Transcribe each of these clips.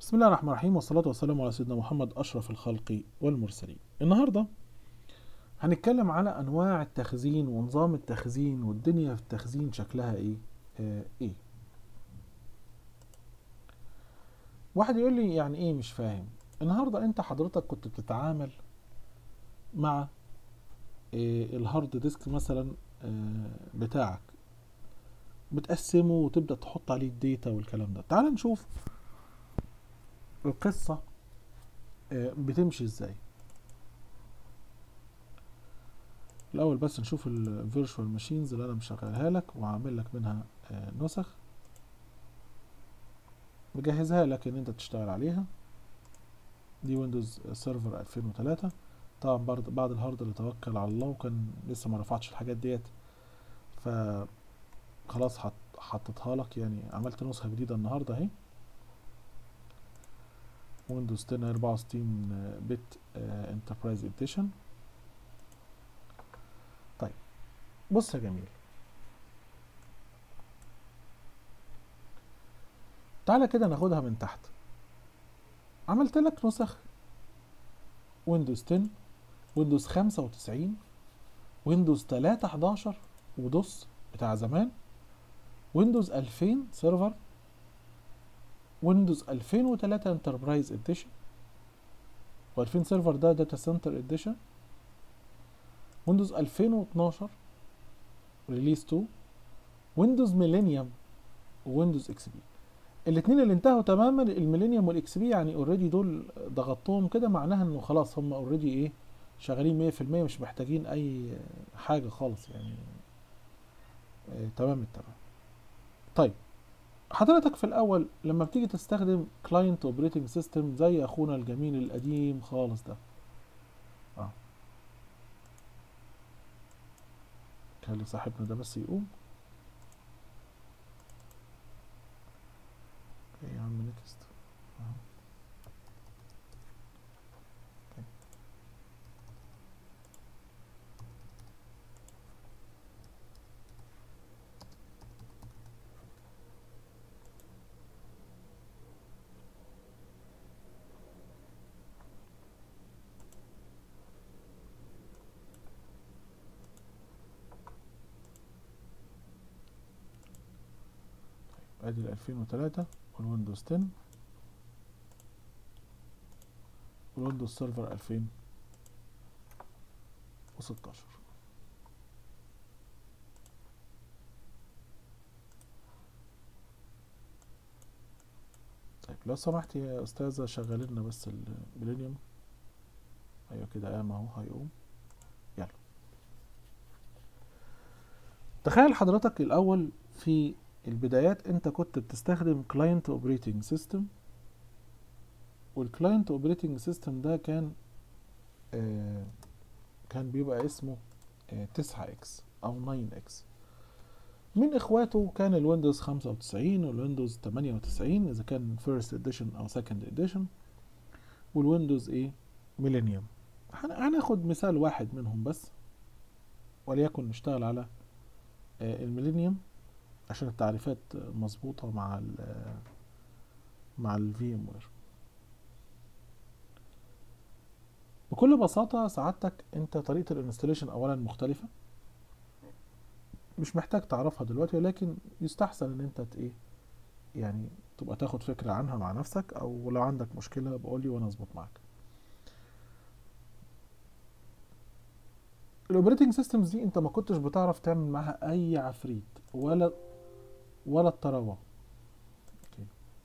بسم الله الرحمن الرحيم والصلاة والسلام على سيدنا محمد أشرف الخلق والمرسلين النهاردة هنتكلم على أنواع التخزين ونظام التخزين والدنيا في التخزين شكلها إيه آه إيه واحد يقول لي يعني إيه مش فاهم النهاردة أنت حضرتك كنت بتتعامل مع آه الهارد ديسك مثلا آه بتاعك بتقسمه وتبدأ تحط عليه الداتا والكلام ده تعال نشوف القصة آه، بتمشي ازاي الأول بس نشوف الفيرتشوال ماشينز اللي أنا مشغلها لك وعامل لك منها آه، نسخ مجهزها لك إن أنت تشتغل عليها دي ويندوز سيرفر 2003 طبعا بعد بعد الهارد اللي توكل على الله وكان لسه ما رفعتش الحاجات ديت ف خلاص حط حطيتها لك يعني عملت نسخة جديدة النهاردة اهي ويندوز 10 64 بت انتربرايز اديشن طيب بص يا جميل تعالى كده ناخدها من تحت عملت لك نسخ ويندوز 10 ويندوز 95 ويندوز 3 11 ودوس بتاع زمان ويندوز 2000 سيرفر ويندوز 2003 انتربرايز اديشن و2000 سيرفر ده داتا سنتر اديشن ويندوز 2012 ريليز 2 ويندوز ميلينيوم ويندوز اكس بي الاثنين اللي انتهوا تماما الميلينيوم والاكس بي يعني اوريدي دول ضغطتهم كده معناها انه خلاص هم اوريدي ايه شغالين 100% مش محتاجين اي حاجه خالص يعني آه تمام التمام طيب حضرتك في الاول لما بتيجي تستخدم كلاينت اوبريتنج سيستم زي اخونا الجميل القديم خالص ده اه خلي صاحبنا ده بس يقوم اوكي يا عم نيكست ادي ال 2003 والويندوز 10 والويندوز سيرفر 2016 طيب لو سمحت يا استاذة شغل لنا بس الميلينيوم ايوه كده قام اهو هيقوم يلا تخيل حضرتك الاول في البدايات انت كنت بتستخدم كلاينت اوبريتنج سيستم والكلاينت اوبريتنج سيستم ده كان آه كان بيبقى اسمه آه 9 اكس او 9 اكس من اخواته كان الويندوز 95 والويندوز 98 اذا كان فيرست اديشن او سكند اديشن والويندوز ايه ميلينيوم هناخد مثال واحد منهم بس وليكن نشتغل على آه الميلينيوم عشان التعريفات مظبوطة مع ال مع الفي ام وير بكل بساطة سعادتك انت طريقة الانستليشن اولا مختلفة مش محتاج تعرفها دلوقتي ولكن يستحسن ان انت ايه يعني تبقى تاخد فكرة عنها مع نفسك او لو عندك مشكلة بقولي وانا اظبط معاك الاوبريتنج سيستمز دي انت ما كنتش بتعرف تعمل معاها اي عفريت ولا ولا الطراوة okay.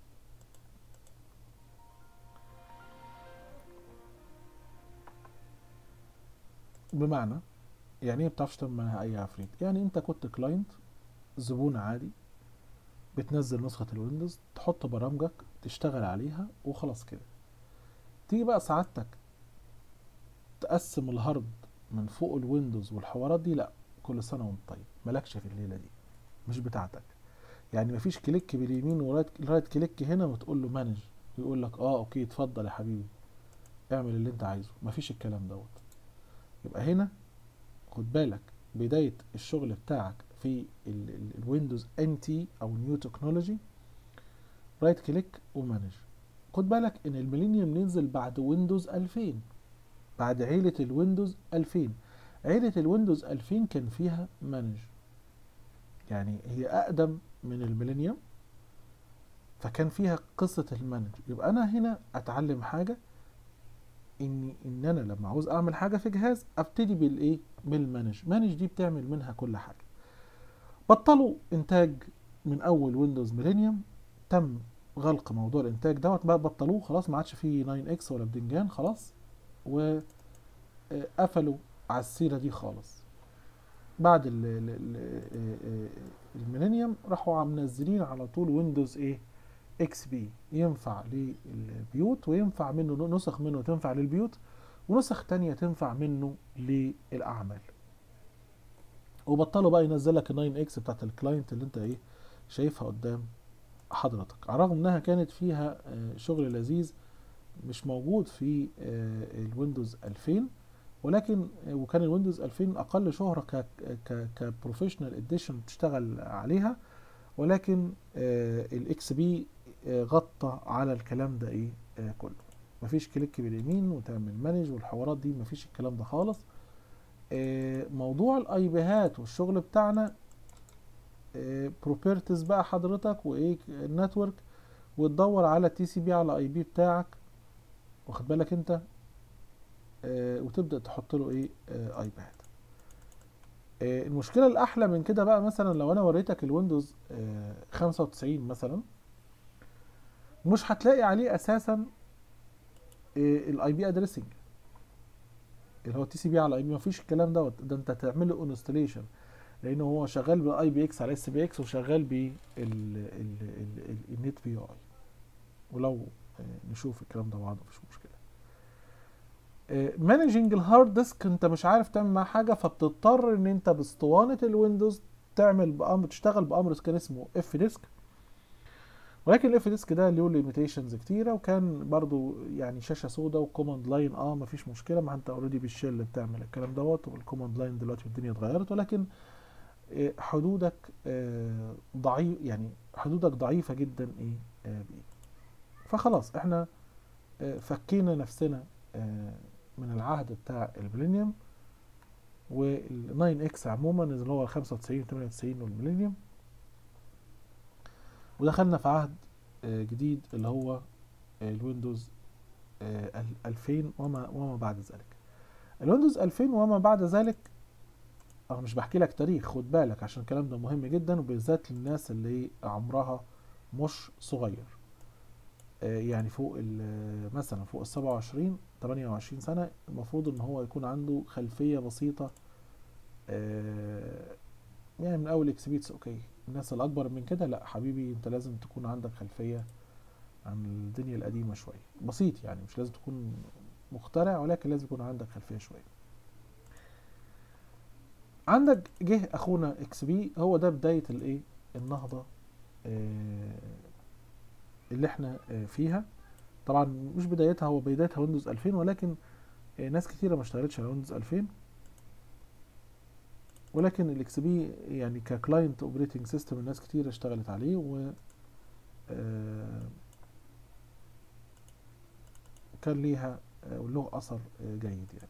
بمعنى يعني ايه بتعرفش تعمل معاها اي عفريت يعني انت كنت كلاينت زبون عادي بتنزل نسخة الويندوز تحط برامجك تشتغل عليها وخلاص كده تيجي بقى سعادتك تقسم الهارد من فوق الويندوز والحوارات دي لا كل سنة وانت طيب مالكش في الليلة دي مش بتاعتك يعني مفيش كليك باليمين ورايت كليك هنا وتقول له مانج ويقول لك اه اوكي اتفضل يا حبيبي اعمل اللي انت عايزه مفيش الكلام دوت يبقى هنا خد بالك بداية الشغل بتاعك في الويندوز ان تي او نيو تكنولوجي رايت كليك ومانج خد بالك ان الميلينيوم نزل بعد ويندوز 2000 بعد عيلة الويندوز 2000 عيلة الويندوز 2000 كان فيها مانج يعني هي اقدم من الميلينيوم فكان فيها قصة المانج يبقى انا هنا اتعلم حاجة ان ان انا لما عاوز اعمل حاجة في جهاز ابتدي بالايه بالمانج مانج دي بتعمل منها كل حاجة بطلوا انتاج من اول ويندوز ميلينيوم تم غلق موضوع الانتاج دوت بقى بطلوه خلاص ما عادش فيه 9 اكس ولا بدنجان خلاص وقفلوا على السيره دي خالص بعد ال- ال- ال- الميلينيوم راحوا منزلين على طول ويندوز ايه اكس بي ينفع للبيوت وينفع منه نسخ منه تنفع للبيوت ونسخ تانية تنفع منه للأعمال وبطلوا بقى ينزل لك 9 اكس بتاعت الكلاينت اللي انت ايه شايفها قدام حضرتك على الرغم انها كانت فيها آه، شغل لذيذ مش موجود في آه، الويندوز 2000 ولكن آه، وكان الويندوز 2000 اقل شهرة ك ك كبروفيشنال اديشن تشتغل عليها ولكن الاكس بي غطى على الكلام ده ايه آه، كله مفيش كليك باليمين وتعمل مانج والحوارات دي مفيش الكلام ده خالص آه، موضوع الاي بيهات والشغل بتاعنا بروبرتيز بقى حضرتك وايه النتورك وتدور على تي سي بي على اي بي بتاعك واخد بالك انت آه، وتبدا تحط له ايه آه، ايباد آه، المشكله الاحلى من كده بقى مثلا لو انا وريتك الويندوز آه، 95 مثلا مش هتلاقي عليه اساسا الاي بي ادريسنج اللي هو تي سي بي على اي بي مفيش الكلام دوت ده انت تعمل له انستليشن لان هو شغال باي بي اكس على اس بي اكس وشغال بالنت بي اي ولو آه، نشوف الكلام ده بعض مفيش مشكله مانجنج الهارد ديسك انت مش عارف تعمل معاه حاجه فبتضطر ان انت باسطوانه الويندوز تعمل بامر تشتغل بامر كان اسمه اف ديسك ولكن الاف ديسك ده له ليميتيشنز كتيره وكان برضو يعني شاشه سودا وكوماند لاين اه مفيش مشكله ما انت اوريدي بالشيل بتعمل الكلام دوت والكوماند لاين دلوقتي الدنيا اتغيرت ولكن آه، حدودك آه، ضعيف يعني حدودك ضعيفه جدا ايه آه، بيه فخلاص احنا آه، فكينا نفسنا آه، من العهد بتاع الميلينيوم وال 9 اكس عموما اللي هو 95 98 والميلينيوم ودخلنا في عهد آه، جديد اللي هو آه، الويندوز آه، ال- 2000 وما وما بعد ذلك الويندوز 2000 وما بعد ذلك انا مش بحكي لك تاريخ خد بالك عشان الكلام ده مهم جدا وبالذات للناس اللي عمرها مش صغير آه، يعني فوق ال- مثلا فوق ال 27 28 سنة المفروض ان هو يكون عنده خلفية بسيطة آه، يعني من اول اكسبيتس اوكي الناس الاكبر من كده لا حبيبي انت لازم تكون عندك خلفية عن الدنيا القديمة شوية بسيط يعني مش لازم تكون مخترع ولكن لازم يكون عندك خلفية شوية عندك جه اخونا اكس بي هو ده بداية الايه النهضة آه، اللي احنا آه، فيها طبعا مش بدايتها هو بدايتها ويندوز 2000 ولكن آه، ناس كتيرة ما اشتغلتش على ويندوز 2000 ولكن الاكس بي يعني ككلاينت اوبريتنج سيستم الناس كتيرة اشتغلت عليه و آه، كان ليها آه، وله اثر آه، جيد يعني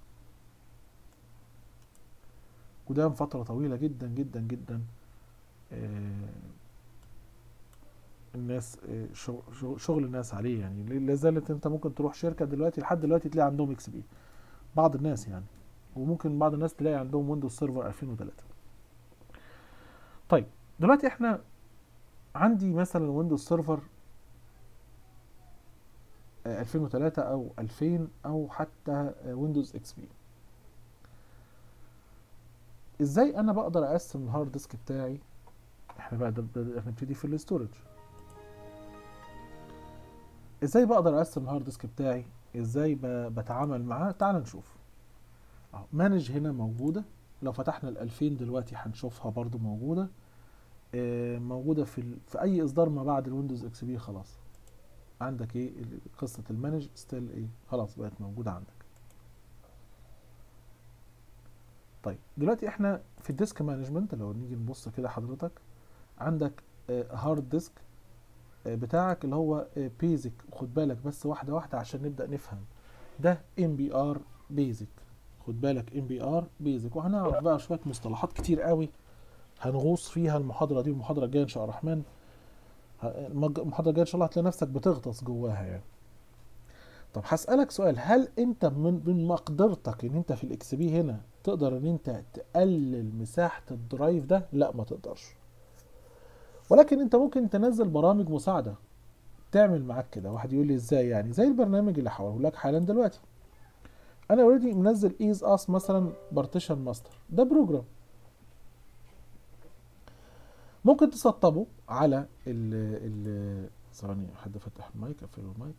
قدام فترة طويلة جدا جدا جدا آه، الناس آه، شغ- شغ- شغل الناس عليه يعني لا زالت انت ممكن تروح شركة دلوقتي لحد دلوقتي تلاقي عندهم اكس بي بعض الناس يعني وممكن بعض الناس تلاقي عندهم ويندوز سيرفر 2003 طيب دلوقتي احنا عندي مثلا ويندوز سيرفر آه، 2003 او 2000 او حتى ويندوز اكس بي ازاي انا بقدر اقسم الهارد ديسك بتاعي احنا بقى ده- ده- هنبتدي في الاستورج ازاي بقدر اقسم الهارد ديسك بتاعي ازاي ب- بتعامل معاه تعال نشوف اهو مانج هنا موجودة لو فتحنا ال 2000 دلوقتي هنشوفها برضو موجودة آه، موجودة في ال... في اي اصدار ما بعد الويندوز اكس بي خلاص عندك ايه ال- قصة المانج ستيل ايه خلاص بقت موجودة عندك طيب دلوقتي احنا في الديسك مانجمنت لو نيجي نبص كده حضرتك عندك هارد ديسك آه، بتاعك اللي هو بيزك خد بالك بس واحده واحده عشان نبدا نفهم ده ام بي ار بيزك خد بالك ام بي ار بيزك وهنعرف بقى شويه مصطلحات كتير قوي هنغوص فيها المحاضره دي والمحاضره الجايه ان شاء الله الرحمن ه- المج- المحاضره الجايه ان شاء الله هتلاقي نفسك بتغطس جواها يعني طب هسألك سؤال هل انت من من مقدرتك ان انت في الاكس بي هنا تقدر ان انت تقلل مساحة الدرايف ده؟ لا ما تقدرش. ولكن انت ممكن تنزل برامج مساعدة تعمل معاك كده، واحد يقول لي ازاي يعني؟ زي البرنامج اللي هقوله لك حالا دلوقتي. انا اوريدي منزل ايز اس مثلا بارتيشن ماستر، ده بروجرام. ممكن تسطبه على ال ال ثواني حد فتح المايك اقفله المايك.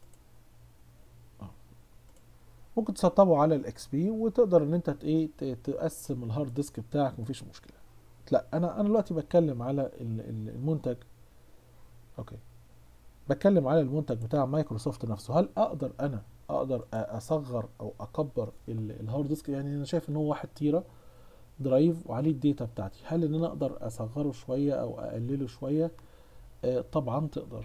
ممكن تسطبه على الاكس بي وتقدر ان انت ت- ايه ت- تقسم الهارد ديسك بتاعك مفيش مشكله لا انا انا دلوقتي بتكلم على ال- ال- المنتج اوكي بتكلم على المنتج بتاع مايكروسوفت نفسه هل اقدر انا اقدر أ- اصغر او اكبر ال- الهارد ديسك يعني انا شايف ان هو واحد تيرة درايف وعليه الداتا بتاعتي هل ان انا اقدر اصغره شويه او اقلله شويه آه طبعا تقدر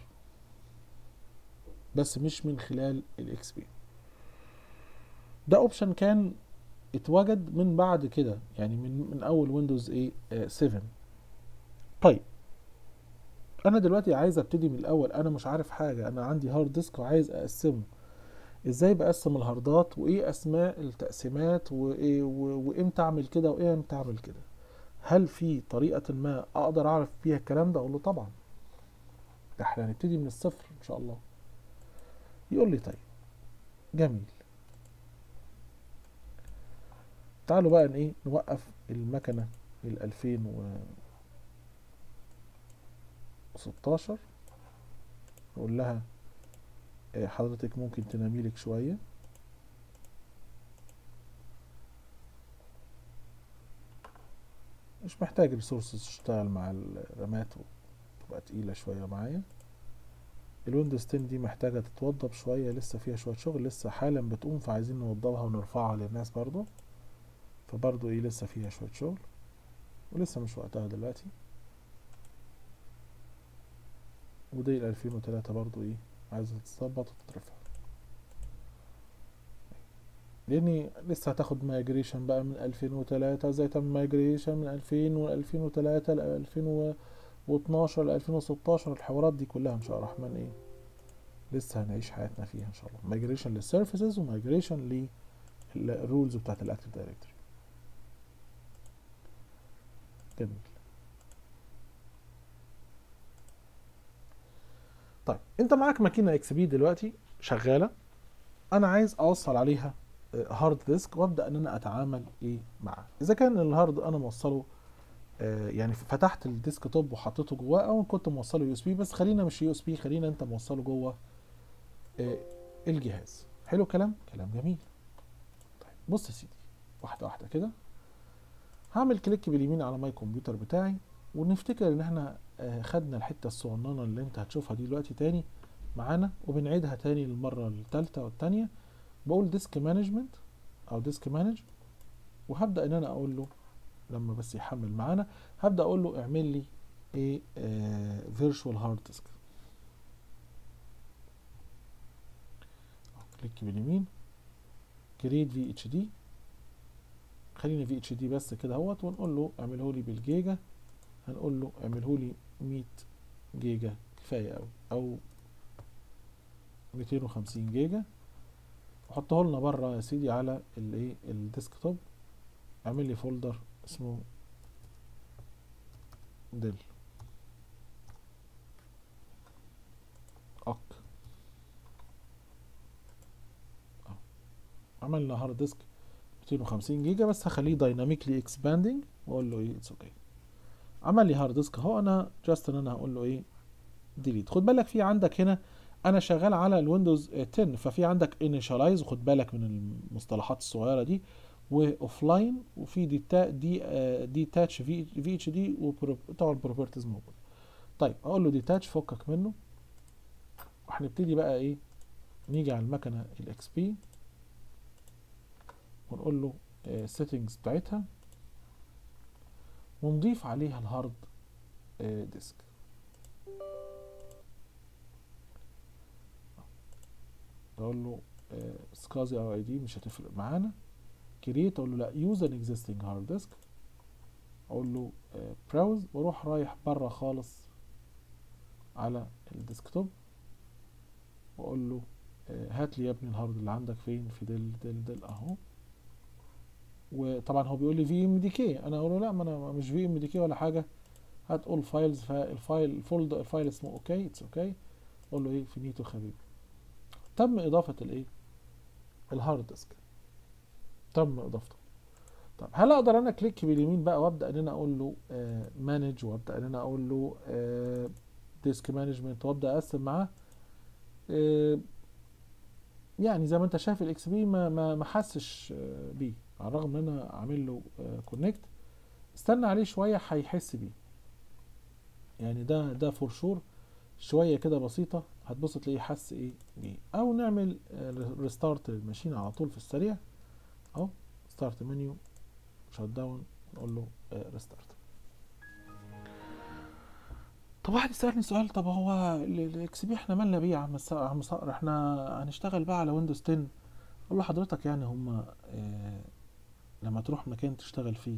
بس مش من خلال الاكس بي ده اوبشن كان اتوجد من بعد كده يعني من من اول ويندوز ايه 7 طيب انا دلوقتي عايز ابتدي من الاول انا مش عارف حاجه انا عندي هارد ديسك وعايز اقسمه ازاي بقسم الهاردات وايه اسماء التقسيمات وايه و- وامتى اعمل كده وايه امتى اعمل كده هل في طريقه ما اقدر اعرف فيها الكلام ده اقول له طبعا ده احنا هنبتدي من الصفر ان شاء الله يقول لي طيب جميل تعالوا بقى ن- ايه نوقف المكنة ال 2016 نقول لها آه، حضرتك ممكن تنامي لك شوية مش محتاج ريسورسز تشتغل مع الرامات وتبقى تقيلة شوية معايا الويندوز 10 دي محتاجة تتوضب شوية لسه فيها شوية شغل لسه حالا بتقوم فعايزين نوضبها ونرفعها للناس برضو فبرضو ايه لسه فيها شوية شغل ولسه مش وقتها دلوقتي ودي ال 2003 برضو ايه عايزة تتظبط وتترفع لاني لسه هتاخد مايجريشن بقى من 2003 زي تم مايجريشن من 2000 و 2003 ل 2012 ل 2016 الحوارات دي كلها ان شاء الله الرحمن ايه لسه هنعيش حياتنا فيها ان شاء الله مايجريشن للسيرفيسز ومايجريشن للرولز بتاعت الاكتيف دايركتوري جميل طيب انت معاك ماكينه اكس بي دلوقتي شغاله انا عايز اوصل عليها هارد ديسك وابدا ان انا اتعامل ايه معاه اذا كان الهارد انا موصله آه، يعني فتحت الديسك توب وحطيته جواه او كنت موصله يو اس بي بس خلينا مش يو اس بي خلينا انت موصله جوه آه، الجهاز حلو كلام كلام جميل طيب بص يا سيدي واحده واحده كده هعمل كليك باليمين على ماي كمبيوتر بتاعي ونفتكر ان احنا آه، خدنا الحته الصغننه اللي انت هتشوفها دي دلوقتي تاني معانا وبنعيدها تاني للمره الثالثه والثانيه بقول ديسك مانجمنت او ديسك مانج وهبدا ان انا اقول له لما بس يحمل معانا هبدا اقول له اعمل لي ايه فيرتشوال هارد ديسك كليك باليمين كريت في اتش دي خليني في اتش دي بس كده اهوت ونقول له اعمله لي بالجيجا هنقول له اعمله لي 100 جيجا كفايه قوي او 250 جيجا وحطه لنا بره يا سيدي على الايه الديسك توب اعمل لي فولدر اسمه ديل اوك أهو. عملنا هارد ديسك 250 جيجا بس هخليه دايناميكلي اكسباندنج واقول له ايه اتس اوكي عمل لي هارد ديسك اهو انا جاست ان انا هقول له ايه ديليت خد بالك في عندك هنا انا شغال على الويندوز 10 ففي عندك انيشالايز وخد بالك من المصطلحات الصغيره دي واوف لاين وفي دي تا دي آه دي تاتش في في اتش دي وطبعا البروبرتيز موجود طيب اقول له دي تاتش فكك منه وهنبتدي بقى ايه نيجي على المكنه الاكس بي ونقول له السيتنجز بتاعتها ونضيف عليها الهارد آه ديسك هقول له سكازي او اي دي مش هتفرق معانا كرييت اقول له لا يوز ان اكزيستنج هارد ديسك اقول له براوز واروح رايح بره خالص على الديسكتوب واقول له آه، هات لي يا ابني الهارد اللي عندك فين في دل دل دل اهو وطبعا هو بيقول لي في ام دي كي انا اقول له لا ما انا مش في ام دي كي ولا حاجه هات اول فايلز فالفايل الفولدر الفايل اسمه اوكي اتس اوكي اقول له ايه فينيتو حبيبي تم اضافه الايه الهارد ديسك تم اضافته طب هل اقدر انا كليك باليمين بقى وابدا ان انا اقول له مانج وابدا ان انا اقول له ديسك مانجمنت وابدا اقسم معاه آه، يعني زي ما انت شايف الاكس بي ما ما ما حسش آه، بيه على الرغم ان انا عامل له كونكت استنى عليه شويه هيحس بيه يعني ده ده فور شور شويه كده بسيطه هتبص تلاقيه حس ايه بيه او نعمل ريستارت للماشين على طول في السريع اهو ستارت منيو شت داون نقول له ريستارت طب واحد يسألني سؤال طب هو الاكس بي احنا مالنا بيه يا عم الص- عم صقر احنا هنشتغل بقى على ويندوز 10 اقول له حضرتك يعني هما اه لما تروح مكان تشتغل فيه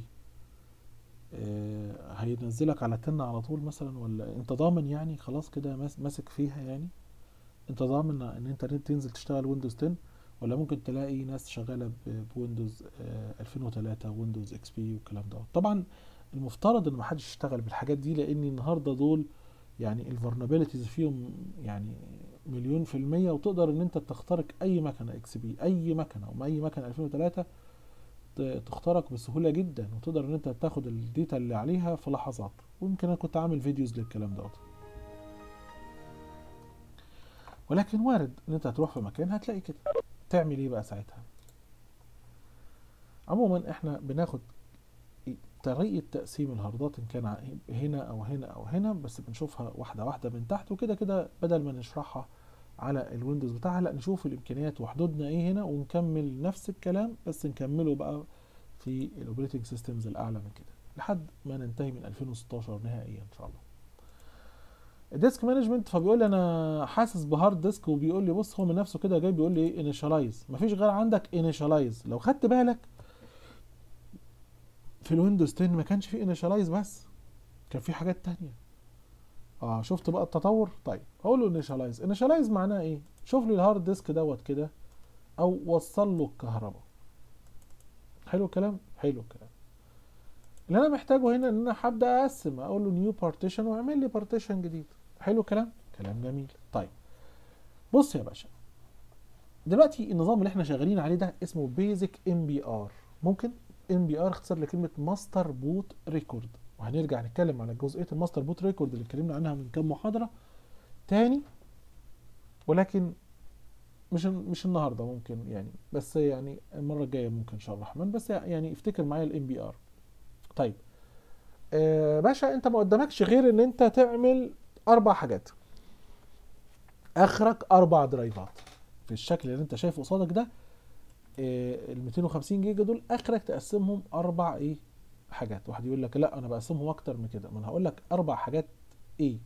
اه هينزلك على 10 على طول مثلا ولا انت ضامن يعني خلاص كده ماس- ماسك فيها يعني انت ضامن ان انت تنزل تشتغل ويندوز 10 ولا ممكن تلاقي ناس شغاله ب- بويندوز اه 2003 ويندوز اكس بي والكلام ده طبعا المفترض ان محدش يشتغل بالحاجات دي لان النهارده دول يعني الفولنربيلتيز فيهم يعني مليون في المية وتقدر ان انت تخترق اي مكنة اكس بي اي مكنة او اي مكنة 2003 ت- تخترق بسهولة جدا وتقدر ان انت تاخد الداتا اللي عليها في لحظات ويمكن انا كنت عامل فيديوز للكلام دوت ولكن وارد ان انت هتروح في مكان هتلاقي كده تعمل ايه بقى ساعتها عموما احنا بناخد طريقة تقسيم الهاردات إن كان ع- هنا أو هنا أو هنا بس بنشوفها واحدة واحدة من تحت وكده كده بدل ما نشرحها على الويندوز بتاعها لا نشوف الإمكانيات وحدودنا إيه هنا ونكمل نفس الكلام بس نكمله بقى في الأوبريتنج سيستمز الأعلى من كده لحد ما ننتهي من 2016 نهائيا إن شاء الله. الديسك مانجمنت فبيقول لي انا حاسس بهارد ديسك وبيقول لي بص هو من نفسه كده جاي بيقول لي ايه انيشالايز مفيش غير عندك انيشالايز لو خدت بالك في الويندوز 10 ما كانش فيه انيشالايز بس كان في حاجات تانية اه شفت بقى التطور طيب اقول له انيشالايز انيشالايز معناه ايه شوف لي الهارد ديسك دوت كده او وصل له الكهرباء حلو الكلام حلو الكلام اللي انا محتاجه هنا ان انا هبدا اقسم اقول له نيو بارتيشن واعمل لي بارتيشن جديد حلو الكلام كلام جميل طيب بص يا باشا دلوقتي النظام اللي احنا شغالين عليه ده اسمه بيزك ام بي ار ممكن ام بي ار اختصار لكلمه ماستر بوت ريكورد وهنرجع نتكلم على جزئيه الماستر بوت ريكورد اللي اتكلمنا عنها من كام محاضره تاني ولكن مش مش النهارده ممكن يعني بس يعني المره الجايه ممكن ان شاء الله الرحمن بس يعني افتكر معايا الام بي ار طيب آه باشا انت ما قدامكش غير ان انت تعمل اربع حاجات اخرك اربع درايفات في الشكل اللي انت شايفه قصادك ده ال 250 جيجا دول اخرك تقسمهم اربع ايه حاجات واحد يقول لك لا انا بقسمهم اكتر من كده ما انا هقول لك اربع حاجات ايه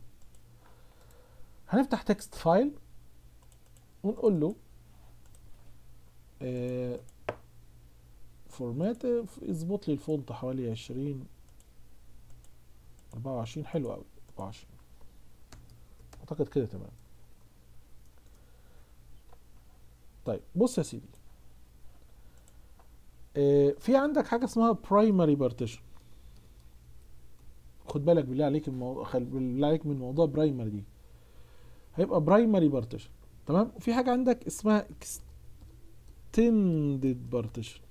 هنفتح تكست فايل ونقول له آه فورمات اظبط لي الفونت حوالي 20 24 حلو قوي 24 اعتقد كده تمام طيب بص يا سيدي آه في عندك حاجه اسمها برايمري بارتيشن خد بالك بالله عليك الموضوع خل... بالله عليك من موضوع برايمري دي هيبقى برايمري بارتيشن تمام وفي حاجه عندك اسمها اكستندد بارتيشن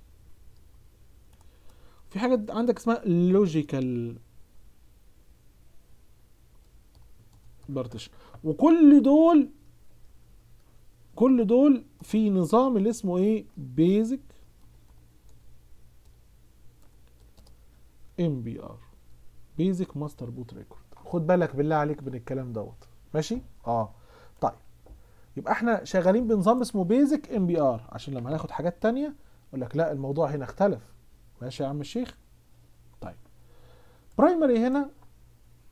في حاجه عندك اسمها لوجيكال بارتيشن وكل دول كل دول في نظام اللي اسمه ايه بيزك ام بي ار بيزك ماستر بوت ريكورد خد بالك بالله عليك من الكلام دوت ماشي اه طيب يبقى احنا شغالين بنظام اسمه بيزك ام بي ار عشان لما هناخد حاجات تانية اقول لك لا الموضوع هنا اختلف ماشي يا عم الشيخ طيب برايمري هنا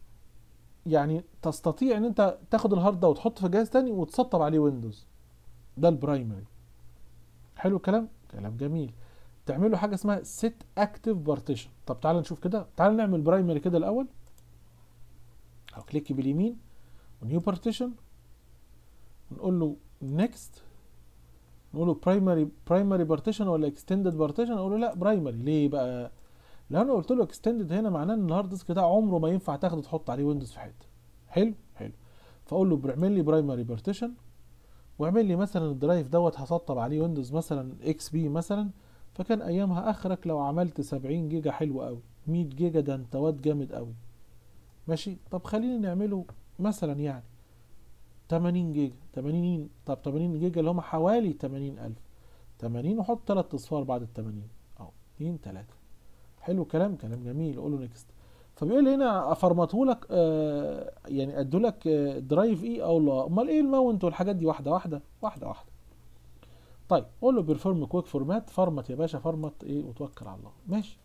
يعني تستطيع ان انت تاخد الهارد ده وتحطه في جهاز تاني وتسطب عليه ويندوز ده البرايمري حلو الكلام كلام جميل تعملوا حاجه اسمها set active partition طب تعال نشوف كده تعال نعمل برايمري كده الاول او كليك باليمين ونيو بارتيشن ونقول له next نقول له برايمري برايمري بارتيشن ولا اكستندد بارتيشن اقول له لا برايمري ليه بقى لو انا قلت له اكستندد هنا معناه ان الهارد ديسك ده عمره ما ينفع تاخده تحط عليه ويندوز في حته حلو حلو فاقول له اعمل لي برايمري بارتيشن واعمل لي مثلا الدرايف دوت هسطب عليه ويندوز مثلا اكس بي مثلا فكان ايامها اخرك لو عملت 70 جيجا حلو قوي 100 جيجا ده انت واد جامد قوي ماشي طب خلينا نعمله مثلا يعني 80 جيجا 80 طب 80 جيجا اللي هم حوالي 80 ألف 80 وحط 3 اصفار بعد ال 80 اهو 2 3 حلو كلام كلام جميل قول له نيكست فبيقول لي هنا افرمته لك آه يعني ادوا لك آه درايف ايه او لا امال ايه الماونت والحاجات دي واحده واحده واحده واحده طيب قول له بيرفورم كويك فورمات فرمت يا باشا فرمت ايه وتوكل على الله ماشي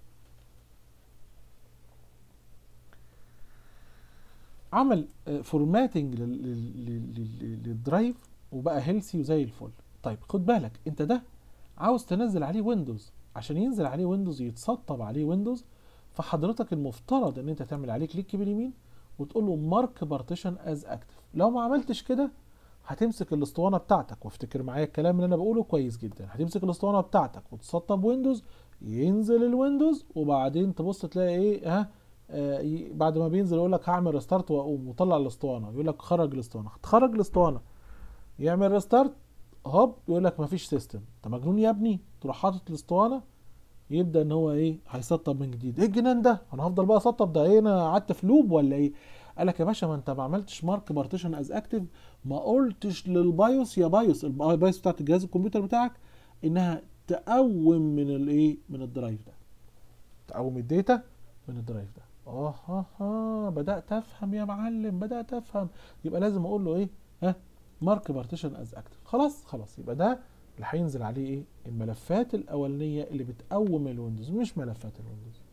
عمل فورماتنج للدرايف وبقى هيلسي وزي الفل طيب خد بالك انت ده عاوز تنزل عليه ويندوز عشان ينزل عليه ويندوز يتسطب عليه ويندوز فحضرتك المفترض ان انت تعمل عليه كليك باليمين وتقول له مارك بارتيشن از اكتف لو ما عملتش كده هتمسك الاسطوانه بتاعتك وافتكر معايا الكلام اللي انا بقوله كويس جدا هتمسك الاسطوانه بتاعتك وتسطب ويندوز ينزل الويندوز وبعدين تبص تلاقي ايه ها آه بعد ما بينزل يقول لك هعمل ريستارت واقوم وطلع الاسطوانه يقول لك خرج الاسطوانه تخرج الاسطوانه يعمل ريستارت هوب يقول لك مفيش سيستم انت مجنون يا ابني تروح حاطط الاسطوانه يبدا ان هو ايه هيسطب من جديد ايه الجنان ده انا هفضل بقى اسطب ده ايه انا قعدت في لوب ولا ايه قال لك يا باشا ما انت ما عملتش مارك بارتيشن از اكتف ما قلتش للبايوس يا بايوس البايوس بتاعت الجهاز الكمبيوتر بتاعك انها تقوم من الايه من الدرايف ده تقوم الداتا من الدرايف ده اه ها ها بدات افهم يا معلم بدات افهم يبقى لازم اقول له ايه ها مارك بارتيشن از اكتف خلاص خلاص يبقى ده اللي هينزل عليه ايه الملفات الاولانيه اللي بتقوم الويندوز مش ملفات الويندوز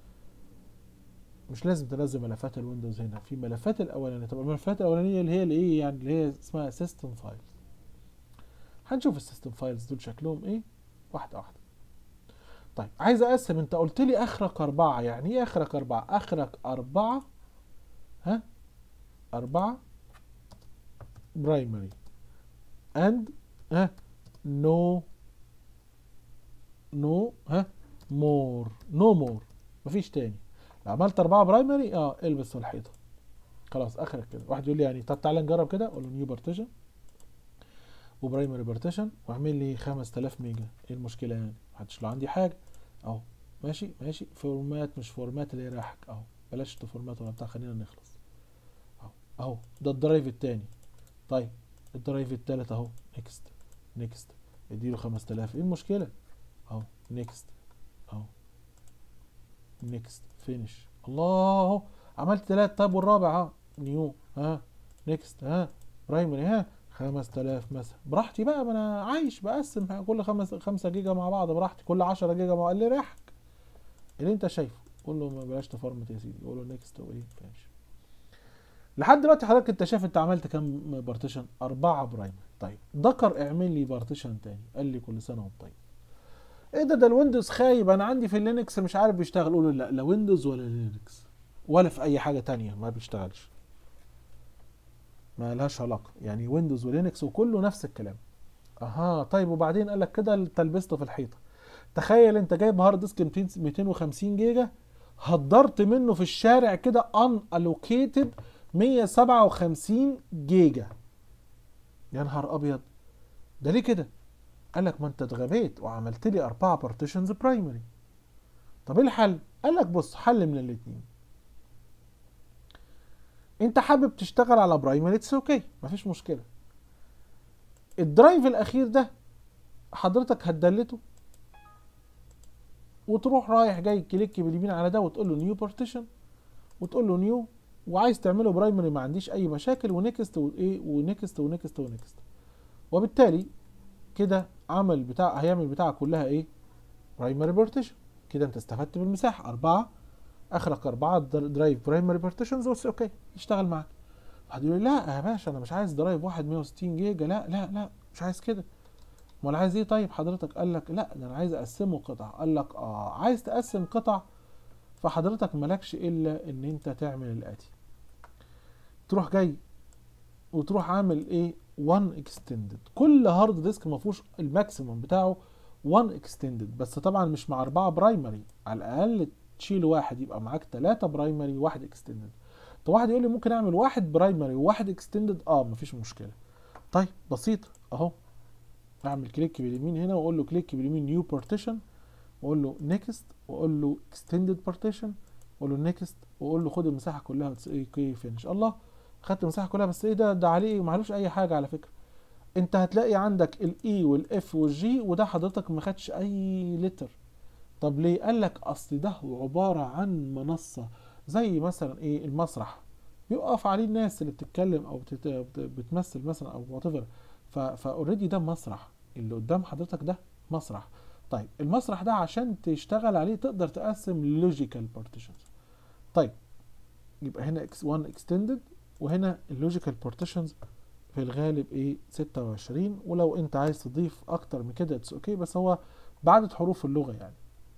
مش لازم تنزل ملفات الويندوز هنا في ملفات الاولانيه طب الملفات الاولانيه اللي هي الايه يعني اللي هي اسمها سيستم فايلز هنشوف السيستم فايلز دول شكلهم ايه واحده واحده طيب عايز اقسم انت قلت لي اخرك اربعة يعني ايه اخرك اربعة اخرك اربعة ها اربعة برايمري اند ها نو نو ها مور نو مور مفيش تاني لو عملت اربعة برايمري اه البس في الحيطة خلاص اخرك كده واحد يقول لي يعني طب تعالى نجرب كده اقول له نيو بارتيشن وبرايمري بارتيشن واعمل لي 5000 ميجا ايه المشكلة يعني محدش له عندي حاجة اهو ماشي ماشي فورمات مش فورمات اللي يريحك اهو بلاش تفورمات ولا بتاع خلينا نخلص اهو اهو ده الدرايف التاني طيب الدرايف التالت اهو نيكست نيكست اديله 5000 ايه المشكلة اهو نيكست اهو نيكست فينش الله عملت تلات طب والرابع ها نيو ها نيكست ها برايمري ها 5000 مثلا براحتي بقى ما انا عايش بقسم كل خمس 5 جيجا مع بعض براحتي كل 10 جيجا مع اللي رايحك اللي انت شايفه قول له ما بلاش تفرمت يا سيدي قول له نيكست وايه فينش لحد دلوقتي حضرتك انت شايف انت عملت كام بارتيشن أربعة برايمري طيب ذكر اعمل لي بارتيشن تاني قال لي كل سنه وانت طيب ايه ده ده الويندوز خايب انا عندي في اللينكس مش عارف بيشتغل قول له لا لا ويندوز ولا لينكس ولا في اي حاجه تانية ما بيشتغلش ما لهاش علاقه يعني ويندوز ولينكس وكله نفس الكلام اها طيب وبعدين قال لك كده تلبسته في الحيطه تخيل انت جايب هارد ديسك 250 جيجا هدرت منه في الشارع كده ان الوكيتد 157 جيجا يا نهار ابيض ده ليه كده قال لك ما انت اتغبيت وعملت لي اربعه بارتيشنز برايمري طب ايه الحل قال لك بص حل من الاثنين انت حابب تشتغل على برايمري اتس اوكي مفيش مشكله الدرايف الاخير ده حضرتك هتدلته وتروح رايح جاي كليك باليمين على ده وتقول له نيو بارتيشن وتقول له نيو وعايز تعمله برايمري ما عنديش اي مشاكل ونكست وايه ونكست ونكست ونكست وبالتالي كده عمل بتاع هيعمل بتاعك كلها ايه برايمري بارتيشن كده انت استفدت بالمساحه اربعه اخرك اربعه درايف برايمري بارتيشنز بس اوكي يشتغل معاك واحد يقول لي لا يا باشا انا مش عايز درايف واحد 160 جيجا لا لا لا مش عايز كده امال عايز ايه طيب حضرتك قال لك لا ده انا عايز اقسمه قطع قال لك اه عايز تقسم قطع فحضرتك مالكش الا ان انت تعمل الاتي تروح جاي وتروح عامل ايه 1 اكستندد كل هارد ديسك ما فيهوش الماكسيموم بتاعه 1 اكستندد بس طبعا مش مع أربعة برايمري على الأقل تشيل واحد يبقى معاك ثلاثة برايمري وواحد اكستندد طب واحد يقول لي ممكن أعمل واحد برايمري وواحد اكستندد اه مفيش مشكلة طيب بسيط أهو أعمل كليك باليمين هنا وأقول له كليك باليمين نيو بارتيشن وأقول له نيكست وأقول له اكستندد بارتيشن وأقول له نيكست وأقول له خد المساحة كلها ايه فينش الله خدت المساحة كلها بس ايه ده ده عليه معلوش أي حاجة على فكرة انت هتلاقي عندك الاي والاف والجي وده حضرتك ما خدش اي لتر طب ليه قال لك اصل ده عباره عن منصه زي مثلا ايه المسرح بيقف عليه الناس اللي بتتكلم او بتت... بتمثل مثلا او وات ايفر فاوريدي ده مسرح اللي قدام حضرتك ده مسرح طيب المسرح ده عشان تشتغل عليه تقدر تقسم لوجيكال بارتيشنز طيب يبقى هنا اكس 1 اكستندد وهنا اللوجيكال بارتيشنز في الغالب ايه 26 ولو انت عايز تضيف اكتر من كده اتس اوكي بس هو بعدد حروف اللغه يعني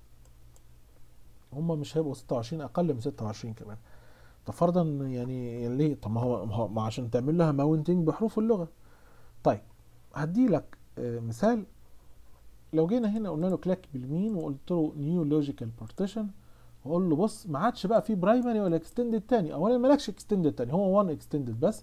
هما مش هيبقوا 26 اقل من 26 كمان طب فرضا يعني ليه طب ما هو ما عشان تعمل لها ماونتنج بحروف اللغه طيب هدي لك مثال لو جينا هنا قلنا له كليك باليمين وقلت له نيو لوجيكال بارتيشن واقول له بص ما عادش بقى في برايمري ولا اكستندد تاني اولا مالكش اكستندد تاني هو 1 اكستندد بس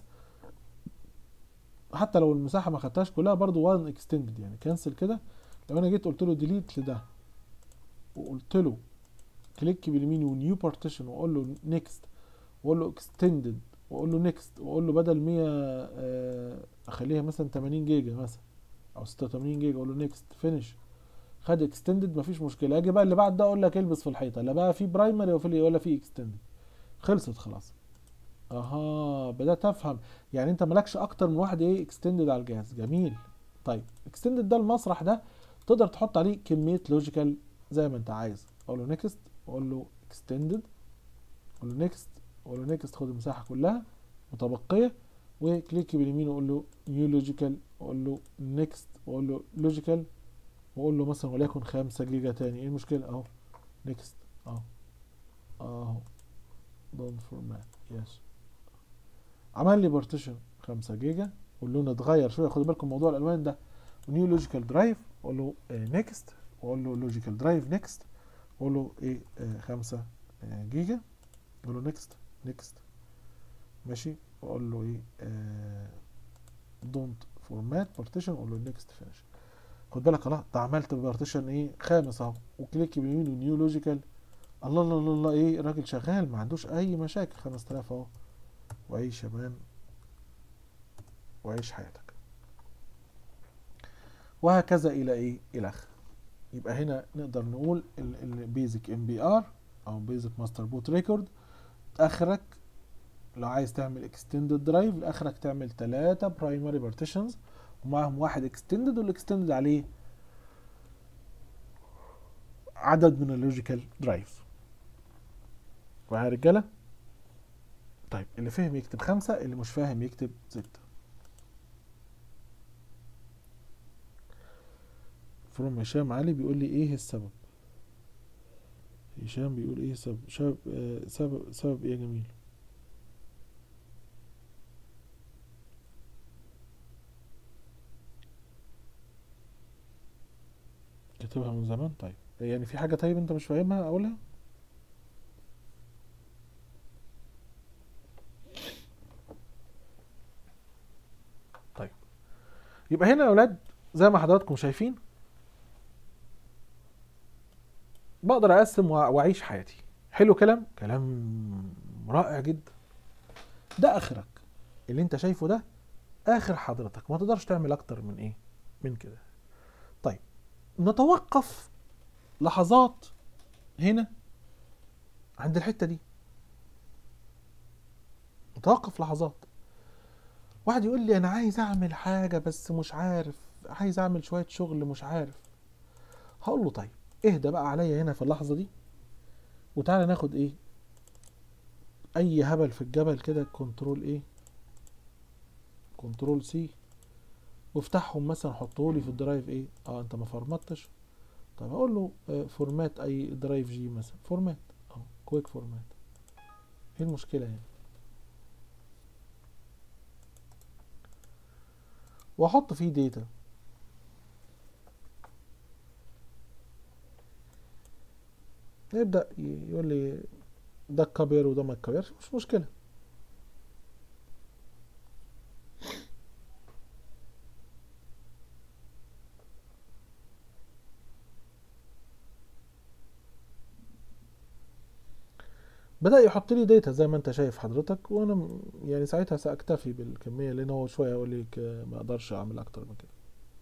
حتى لو المساحه ما خدتهاش كلها برضو 1 اكستندد يعني كنسل كده لو انا جيت قلت له ديليت لده وقلت له كليك باليمين ونيو بارتيشن واقول له نيكست واقول له اكستندد واقول له نيكست واقول له بدل 100 اخليها مثلا 80 جيجا مثلا او 86 جيجا اقول له نيكست فينش خد اكستندد مفيش مشكله اجي بقى اللي بعد ده اقول لك البس في الحيطه لا بقى في برايمري ولا في اكستندد خلصت خلاص اها بدات افهم يعني انت مالكش اكتر من واحد ايه اكستندد على الجهاز جميل طيب اكستندد ده المسرح ده تقدر تحط عليه كميه لوجيكال زي ما انت عايز اقول له نيكست واقول له اكستندد اقول له نيكست اقول له نيكست خد المساحه كلها متبقيه وكليك باليمين واقول له نيو لوجيكال واقول له نيكست واقول له لوجيكال واقول له مثلا وليكن 5 جيجا تاني ايه المشكله اهو نيكست اهو اهو دون فورمات يس عمل لي بارتيشن 5 جيجا واللون اتغير شويه خدوا بالكم موضوع الالوان ده ونيو لوجيكال درايف اقول له نيكست واقول له لوجيكال درايف نيكست واقول له ايه 5 جيجا اقول له نيكست نيكست ماشي واقول له ايه دونت فورمات بارتيشن اقول له نيكست فينش خد بالك خلاص ده عملت بارتيشن ايه خامس اهو وكليك باليمين ونيو لوجيكال الله الله الله الله ايه الراجل شغال ما عندوش اي مشاكل 5000 اهو وعيش يا مان وعيش حياتك وهكذا الى ايه الى اخر يبقى هنا نقدر نقول البيزك ام بي ار او بيزك ماستر بوت ريكورد اخرك لو عايز تعمل اكستندد درايف اخرك تعمل ثلاثة برايمري بارتيشنز ومعهم واحد اكستندد والاكستندد عليه عدد من اللوجيكال درايف ويا رجاله طيب اللي فهم يكتب خمسة اللي مش فاهم يكتب ستة فروم هشام علي بيقول لي ايه السبب هشام بيقول ايه السبب شباب آه سبب سبب ايه يا جميل كاتبها من زمان طيب يعني في حاجة طيب انت مش فاهمها اقولها طيب يبقى هنا يا اولاد زي ما حضراتكم شايفين بقدر اقسم واعيش حياتي حلو كلام كلام رائع جدا ده اخرك اللي انت شايفه ده اخر حضرتك ما تقدرش تعمل اكتر من ايه من كده طيب نتوقف لحظات هنا عند الحته دي نتوقف لحظات واحد يقول لي انا عايز اعمل حاجه بس مش عارف عايز اعمل شويه شغل مش عارف هقول له طيب اهدى بقى عليا هنا في اللحظه دي وتعالى ناخد ايه اي هبل في الجبل كده كنترول ايه كنترول سي وافتحهم مثلا حطه لي في الدرايف ايه اه انت ما فرمتش طب هقول له آه فورمات اي درايف جي مثلا فورمات اه كويك فورمات ايه المشكله يعني واحط فيه داتا يبدأ يقول لي ده كبير وده ما كبيرش مش مشكلة بدأ يحط لي داتا زي ما انت شايف حضرتك وانا م- يعني ساعتها سأكتفي بالكمية لان هو شوية يقول لي ك- ما اقدرش اعمل اكتر من كده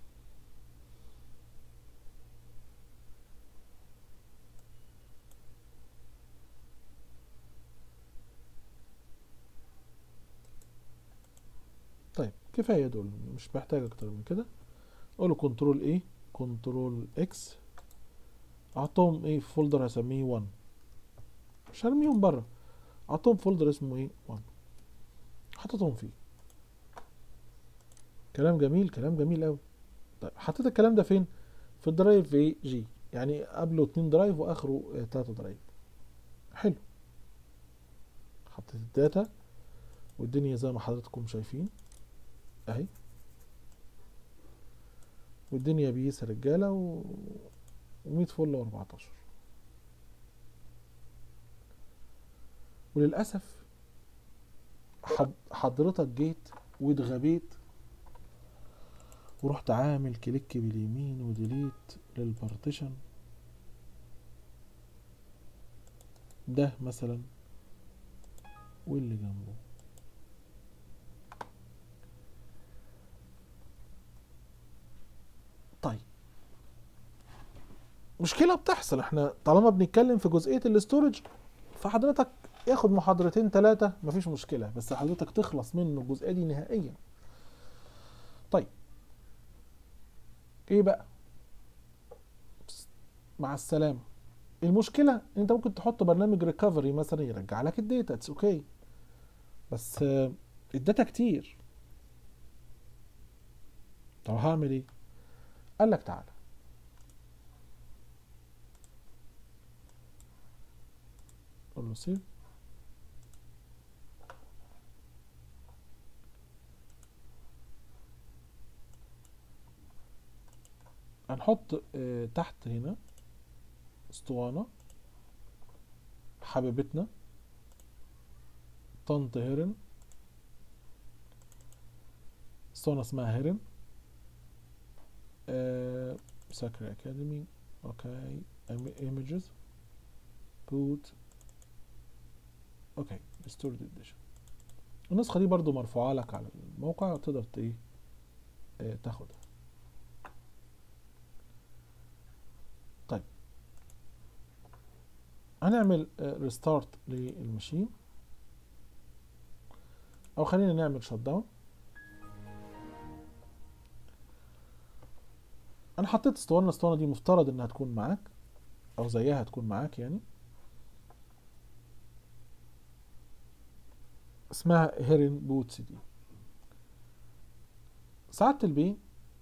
طيب كفاية دول مش محتاج اكتر من كده اقول له كنترول ايه كنترول اكس احطهم ايه في فولدر هسميه 1 مش هرميهم بره احطهم فولدر اسمه ايه 1 حطيتهم فيه كلام جميل كلام جميل قوي طيب حطيت الكلام ده فين في الدرايف في جي يعني قبله اتنين درايف واخره آه، تلاتة درايف حلو حطيت الداتا والدنيا زي ما حضراتكم شايفين اهي والدنيا بيس يا رجاله و... و100 فل و14 وللاسف حد... حضرتك جيت واتغبيت ورحت عامل كليك باليمين وديليت للبارتيشن ده مثلا واللي جنبه طيب مشكلة بتحصل احنا طالما بنتكلم في جزئية الاستورج فحضرتك ياخد محاضرتين ثلاثة مفيش مشكلة بس حضرتك تخلص منه الجزئية دي نهائيا طيب ايه بقى بس مع السلامة المشكلة انت ممكن تحط برنامج ريكفري مثلا يرجع لك الداتا اتس اوكي بس آه، الداتا كتير طب هعمل ايه قال لك تعالى قول له سيف هنحط آه، تحت هنا اسطوانة حبيبتنا طنط هيرن اسطوانة اسمها هيرن آه، ساكري اكاديمي اوكي ايمجز بوت اوكي ريستورد اديشن النسخة دي برضو مرفوعة لك على الموقع تقدر ت- ايه آه، تاخدها طيب هنعمل ريستارت للماشين او خلينا نعمل شت داون انا حطيت اسطوانه الاسطوانه دي مفترض انها تكون معاك او زيها تكون معاك يعني اسمها هيرين بوتس دي سعادة البي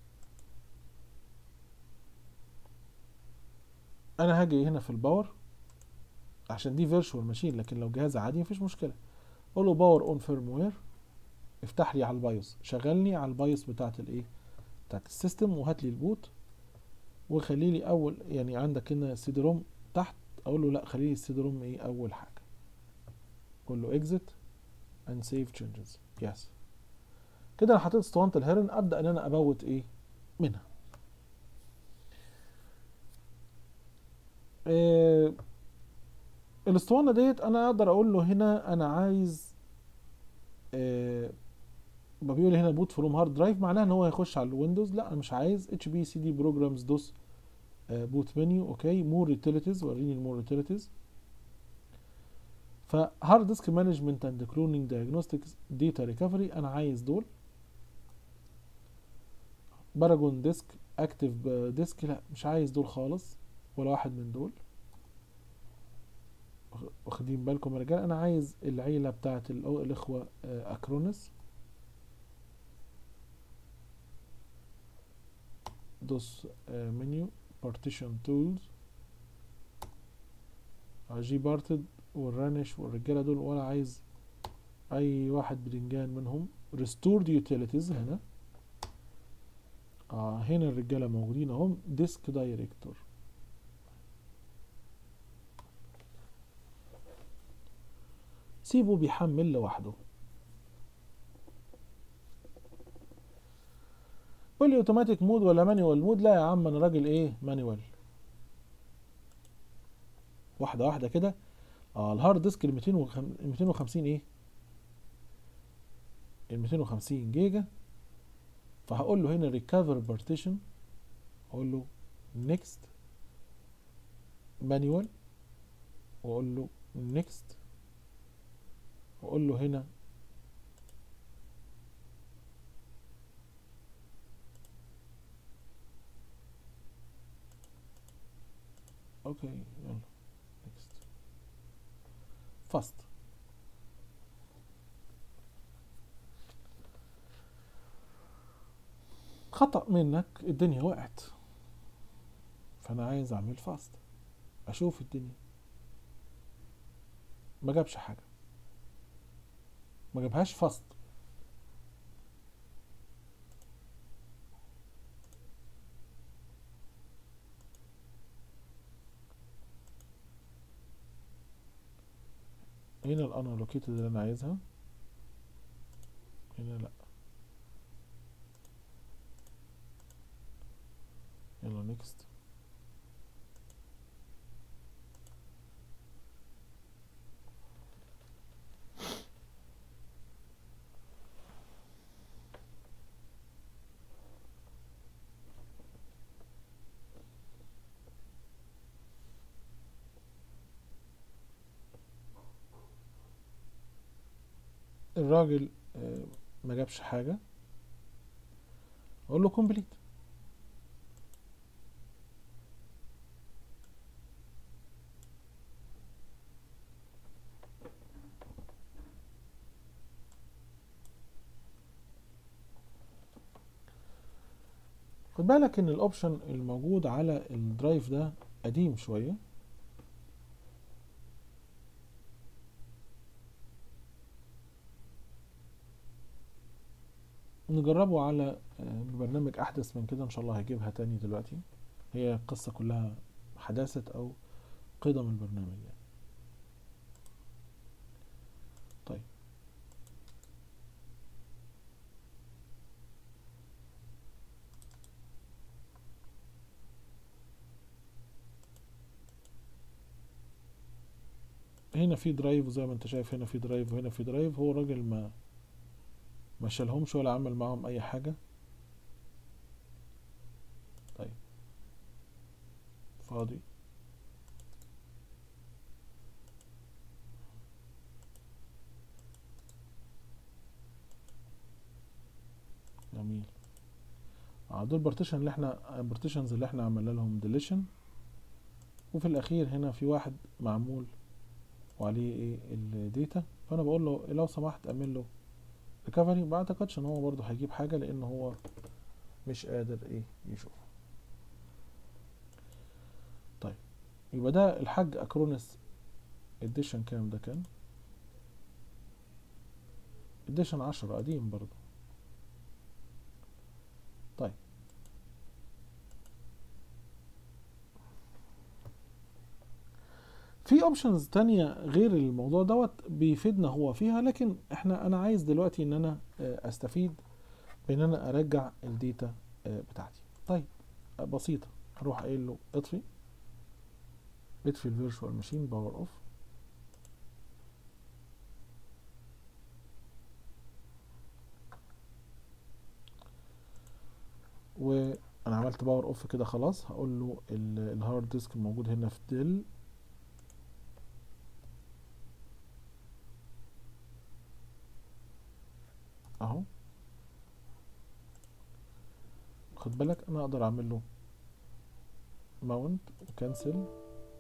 انا هاجي هنا في الباور عشان دي فيرتشوال ماشين لكن لو جهاز عادي مفيش مشكله اقول له باور اون فيرموير افتح لي على البايوس شغلني على البايوس بتاعت الايه بتاعت السيستم وهات لي البوت وخلي لي اول يعني عندك هنا سي دي روم تحت اقول له لا خلي لي السي دي روم ايه اول حاجه اقول له exit and save changes yes كده انا حطيت اسطوانه الهيرن ابدا ان انا ابوت ايه منها إيه الاسطوانه ديت انا اقدر اقول له هنا انا عايز إيه بيقول لي هنا بوت فروم هارد درايف معناها ان هو هيخش على الويندوز لا انا مش عايز اتش بي سي دي بروجرامز دوس بوت منيو اوكي مور يوتيليتيز وريني المور يوتيليتيز فهارد ديسك مانجمنت اند كلونينج دايجنوستكس داتا ريكفري انا عايز دول باراجون ديسك اكتف ديسك لا مش عايز دول خالص ولا واحد من دول واخدين بالكم يا رجاله انا عايز العيله بتاعت الأو- الاخوه آه، اكرونس دوس منيو بارتيشن تولز جي بارتد والرانش والرجاله دول ولا عايز اي واحد بدنجان منهم restored utilities هنا آه هنا الرجاله موجودين اهم ديسك دايركتور سيبه بيحمل لوحده قول لي اوتوماتيك مود ولا مانيوال مود لا يا عم انا راجل ايه مانيوال واحده واحده كده اه الهارد ديسك ال 250 ايه ال 250 جيجا فهقول له هنا ريكفر بارتيشن اقول له نيكست مانيوال واقول له نيكست واقول له هنا اوكي يلا نيكست فاست خطأ منك الدنيا وقعت فانا عايز اعمل فاست اشوف الدنيا ما جابش حاجه ما جابهاش فاست هنا الانالوكيتد اللي انا عايزها هنا لا يلا نيكست الراجل آه، ما جابش حاجة اقول له كومبليت خد بالك ان الاوبشن الموجود على الدرايف ده قديم شوية نجربه على آه، برنامج احدث من كده ان شاء الله هجيبها تاني دلوقتي هي القصة كلها حداثة او قدم البرنامج يعني طيب هنا في درايف وزي ما انت شايف هنا في درايف وهنا في درايف هو الراجل ما ما شالهمش ولا عمل معاهم اي حاجة طيب فاضي جميل اه دول بارتيشن اللي احنا بارتيشنز اللي احنا عملنا لهم ديليشن وفي الاخير هنا في واحد معمول وعليه ايه الداتا فانا بقول له لو سمحت اعمل له ريكفري ما اعتقدش ان هو برضه هيجيب حاجه لان هو مش قادر ايه يشوف طيب يبقى ده الحاج اكرونس اديشن كام ده كان اديشن عشرة قديم برضه طيب في اوبشنز تانية غير الموضوع دوت بيفيدنا هو فيها لكن احنا انا عايز دلوقتي ان انا آه، استفيد بان انا ارجع الداتا آه، بتاعتي طيب آه، بسيطة هروح قايل له اطفي اطفي الفيرتشوال ماشين باور اوف وانا عملت باور اوف كده خلاص هقول له ال- الهارد ديسك الموجود هنا في ديل اهو خد بالك انا اقدر اعمل له ماونت وكنسل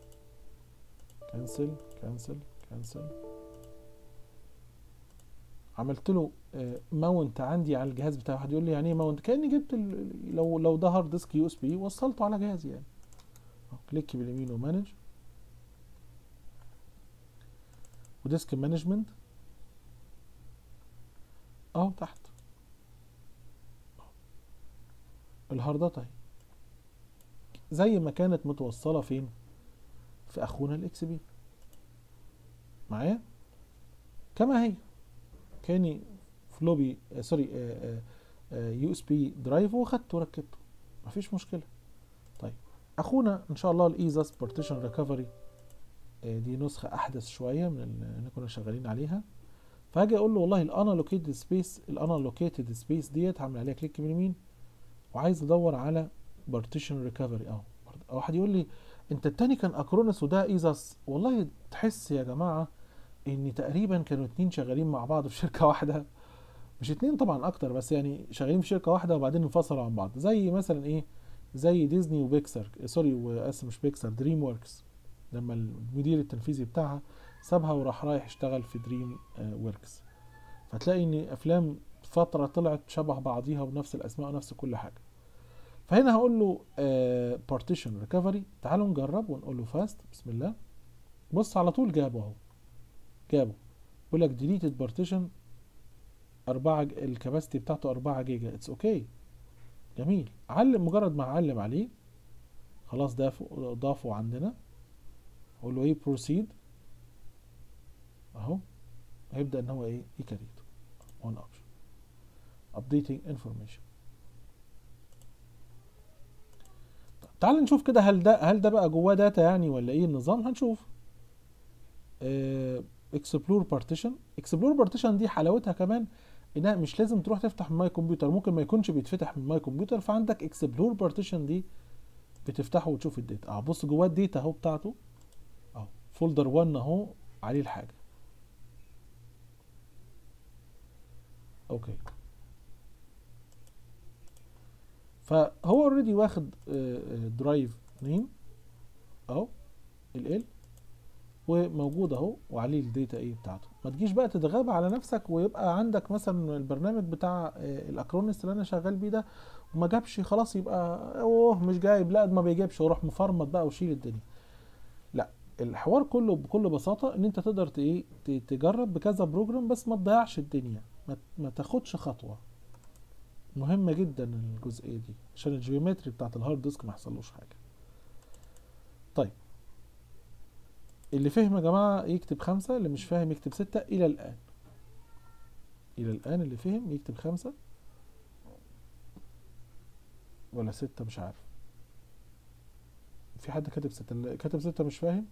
كنسل كنسل كنسل عملت له ماونت عندي على الجهاز بتاعي واحد يقول لي يعني ايه ماونت كاني جبت ال- لو لو ده هارد ديسك يو اس بي وصلته على جهازي يعني كليك باليمين ومانج وديسك مانجمنت اهو تحت الهاردات اهي زي ما كانت متوصله فين في اخونا الاكس بي معايا كما هي كاني فلوبي آه سوري يو اس بي درايف وخدته وركبته مفيش مشكله طيب اخونا ان شاء الله الايزاس بارتيشن ريكفري دي نسخه احدث شويه من اللي كنا شغالين عليها فهاجي اقول له والله الانالوكيتد سبيس الانالوكيتد سبيس ديت هعمل عليها كليك باليمين وعايز ادور على بارتيشن ريكفري اهو او واحد يقول لي انت التاني كان اكرونس وده ايزاس والله تحس يا جماعه ان تقريبا كانوا اتنين شغالين مع بعض في شركه واحده مش اتنين طبعا اكتر بس يعني شغالين في شركه واحده وبعدين انفصلوا عن بعض زي مثلا ايه زي ديزني وبيكسر سوري واسف مش بيكسر دريم وركس لما المدير التنفيذي بتاعها سابها وراح رايح يشتغل في دريم وركس فتلاقي ان افلام فتره طلعت شبه بعضيها ونفس الاسماء ونفس كل حاجه فهنا هقول له بارتيشن ريكفري تعالوا نجرب ونقول له فاست بسم الله بص على طول جابه اهو جابه يقول لك ديليتد بارتيشن 4 الكباستي بتاعته 4 جيجا اتس اوكي okay. جميل علم مجرد ما اعلم عليه خلاص ده ضافه عندنا اقول له ايه بروسيد اهو هيبدا ان هو ايه يكريت اون اوبشن updating information تعال نشوف كده هل ده هل ده بقى جواه داتا يعني ولا ايه النظام هنشوف اكسبلور بارتيشن اكسبلور بارتيشن دي حلاوتها كمان انها مش لازم تروح تفتح من ماي كمبيوتر ممكن ما يكونش بيتفتح من ماي كمبيوتر فعندك اكسبلور بارتيشن دي بتفتحه وتشوف الداتا اه بص جواه الداتا اهو بتاعته اهو فولدر 1 اهو عليه الحاجه اوكي فهو اوريدي واخد درايف نيم اهو ال وموجود اهو وعليه الداتا ايه بتاعته ما تجيش بقى تتغاب على نفسك ويبقى عندك مثلا البرنامج بتاع الاكرونس اللي انا شغال بيه ده وما جابش خلاص يبقى اوه مش جايب لا ما بيجيبش وروح مفرمط بقى وشيل الدنيا لا الحوار كله بكل بساطه ان انت تقدر ايه تجرب بكذا بروجرام بس ما تضيعش الدنيا ما تاخدش خطوه مهمه جدا الجزئيه دي عشان الجيومتري بتاعت الهارد ديسك ما يحصلوش حاجه طيب اللي فهم يا جماعة يكتب خمسة اللي مش فاهم يكتب ستة إلى الآن إلى الآن اللي فهم يكتب خمسة ولا ستة مش عارف في حد كاتب ستة اللي كاتب ستة مش فاهم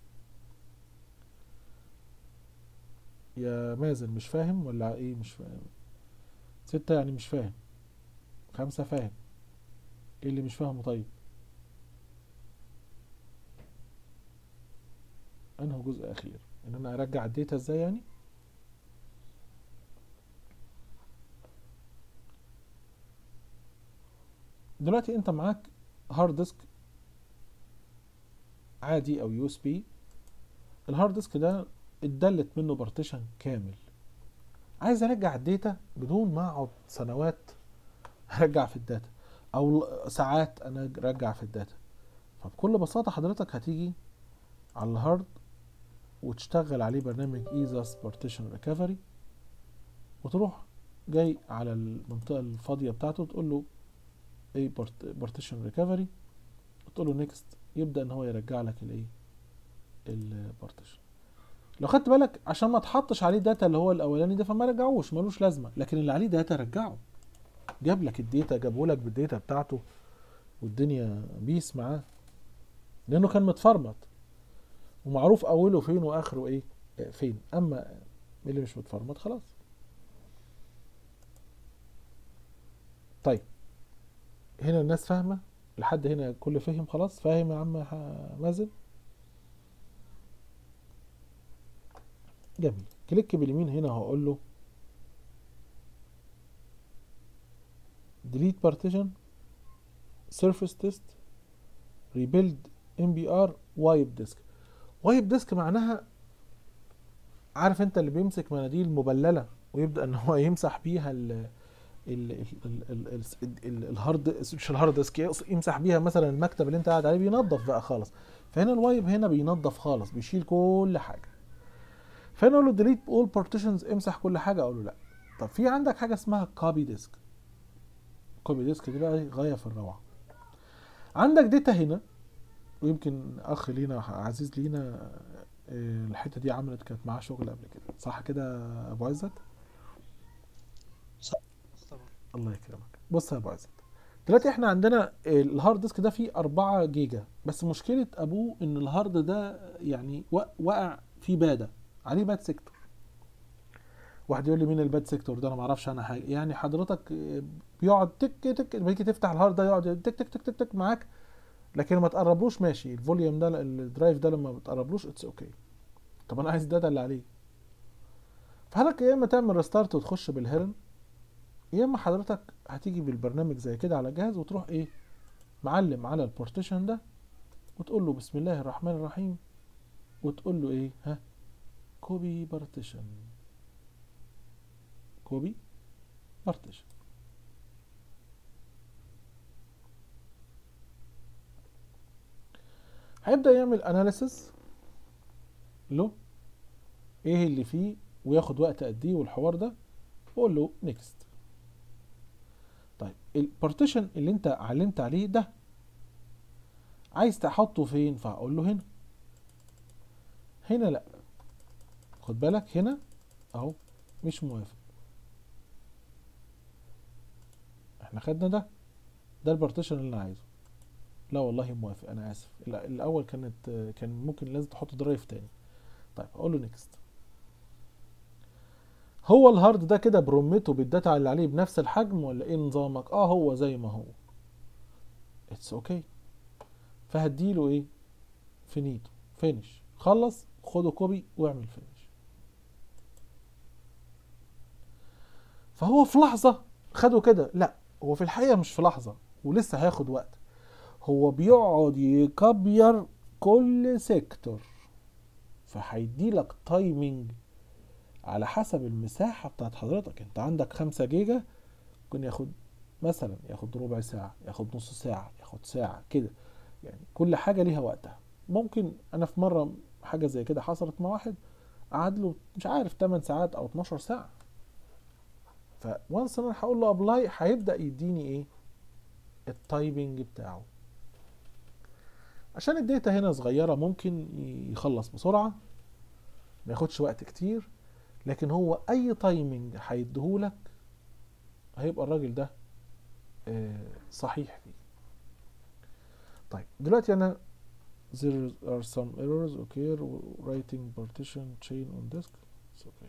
يا مازن مش فاهم ولا ايه مش فاهم ستة يعني مش فاهم خمسة فاهم ايه اللي مش فاهمه طيب انه جزء اخير ان انا ارجع الداتا ازاي يعني دلوقتي انت معاك هارد ديسك عادي او يو اس بي الهارد ديسك ده اتدلت منه بارتيشن كامل عايز ارجع الداتا بدون ما اقعد سنوات ارجع في الداتا او ساعات انا ارجع في الداتا فبكل بساطه حضرتك هتيجي على الهارد وتشتغل عليه برنامج ايزاس بارتيشن ريكفري وتروح جاي على المنطقة الفاضية بتاعته تقول له ايه بارتيشن ريكفري وتقول له نيكست يبدأ ان هو يرجع لك الايه البارتيشن لو خدت بالك عشان ما تحطش عليه داتا اللي هو الاولاني ده فما رجعوش ملوش لازمه لكن اللي عليه داتا رجعه جاب لك الداتا جابه لك بالداتا بتاعته والدنيا بيس معاه لانه كان متفرمط ومعروف اوله فين واخره ايه فين اما اللي مش متفرمط خلاص طيب هنا الناس فاهمه لحد هنا كل فهم خلاص فاهم يا عم مازن جميل كليك باليمين هنا هقول له delete partition surface test rebuild mbr wipe disk وايب ديسك معناها عارف انت اللي بيمسك مناديل مبلله ويبدا ان هو يمسح بيها ال ال ال ال ال ال الهارد مش الهارد ديسك يمسح بيها مثلا المكتب اللي انت قاعد عليه بينظف بقى خالص فهنا الوايب هنا بينظف خالص بيشيل كل حاجه فهنا اقول له ديليت اول بارتيشنز امسح كل حاجه اقول له لا طب في عندك حاجه اسمها كوبي ديسك كوبي ديسك دي بقى غايه في الروعه عندك داتا هنا ويمكن اخ لينا عزيز لينا آه، الحته دي عملت كانت معاه شغل قبل كده صح كده يا ابو عزت صح طبعا الله يكرمك بص يا ابو عزت دلوقتي احنا عندنا الهارد ديسك ده فيه 4 جيجا بس مشكله ابوه ان الهارد ده يعني وق- وقع فيه باده عليه باد سيكتور واحد يقول لي مين الباد سيكتور ده انا ما اعرفش عنها حاجه يعني حضرتك آه، بيقعد تك تك لما تيجي تفتح الهارد ده يقعد تك تك تك تك تك معاك لكن ما تقربلوش ماشي الفوليوم ده الدرايف ده لما بتقربلوش اتس اوكي طب انا عايز الداتا اللي عليه فحضرتك يا اما تعمل ريستارت وتخش بالهيرن يا اما حضرتك هتيجي بالبرنامج زي كده على جهاز وتروح ايه معلم على البارتيشن ده وتقول له بسم الله الرحمن الرحيم وتقول له ايه ها كوبي بارتيشن كوبي بارتيشن هيبدأ يعمل اناليسس له ايه اللي فيه وياخد وقت قد ايه والحوار ده واقول له نيكست طيب البارتيشن اللي انت علمت عليه ده عايز تحطه فين فهقول له هنا هنا لا خد بالك هنا اهو مش موافق احنا خدنا ده ده البارتيشن اللي انا عايزه لا والله موافق انا اسف لا الاول كانت كان ممكن لازم تحط درايف تاني طيب اقول له نيكست هو الهارد ده كده برمته بالداتا اللي عليه بنفس الحجم ولا ايه نظامك اه هو زي ما هو اتس اوكي okay. فهديله ايه فينيتو فينش خلص خده كوبي واعمل فينش فهو في لحظة خده كده لا هو في الحقيقة مش في لحظة ولسه هياخد وقت هو بيقعد يكبير كل سيكتور فهيديلك تايمينج على حسب المساحة بتاعت حضرتك انت عندك خمسة جيجا ممكن ياخد مثلا ياخد ربع ساعة ياخد نص ساعة ياخد ساعة كده يعني كل حاجة ليها وقتها ممكن انا في مرة حاجة زي كده حصلت مع واحد قعد له مش عارف 8 ساعات او 12 ساعة فوانس انا هقول له ابلاي هيبدأ يديني ايه التايمنج بتاعه عشان الداتا هنا صغيرة ممكن يخلص بسرعة ما ياخدش وقت كتير لكن هو اي تايمنج هيديهولك هيبقى الراجل ده آه، صحيح فيه طيب دلوقتي انا there are some errors okay writing partition chain on disk it's okay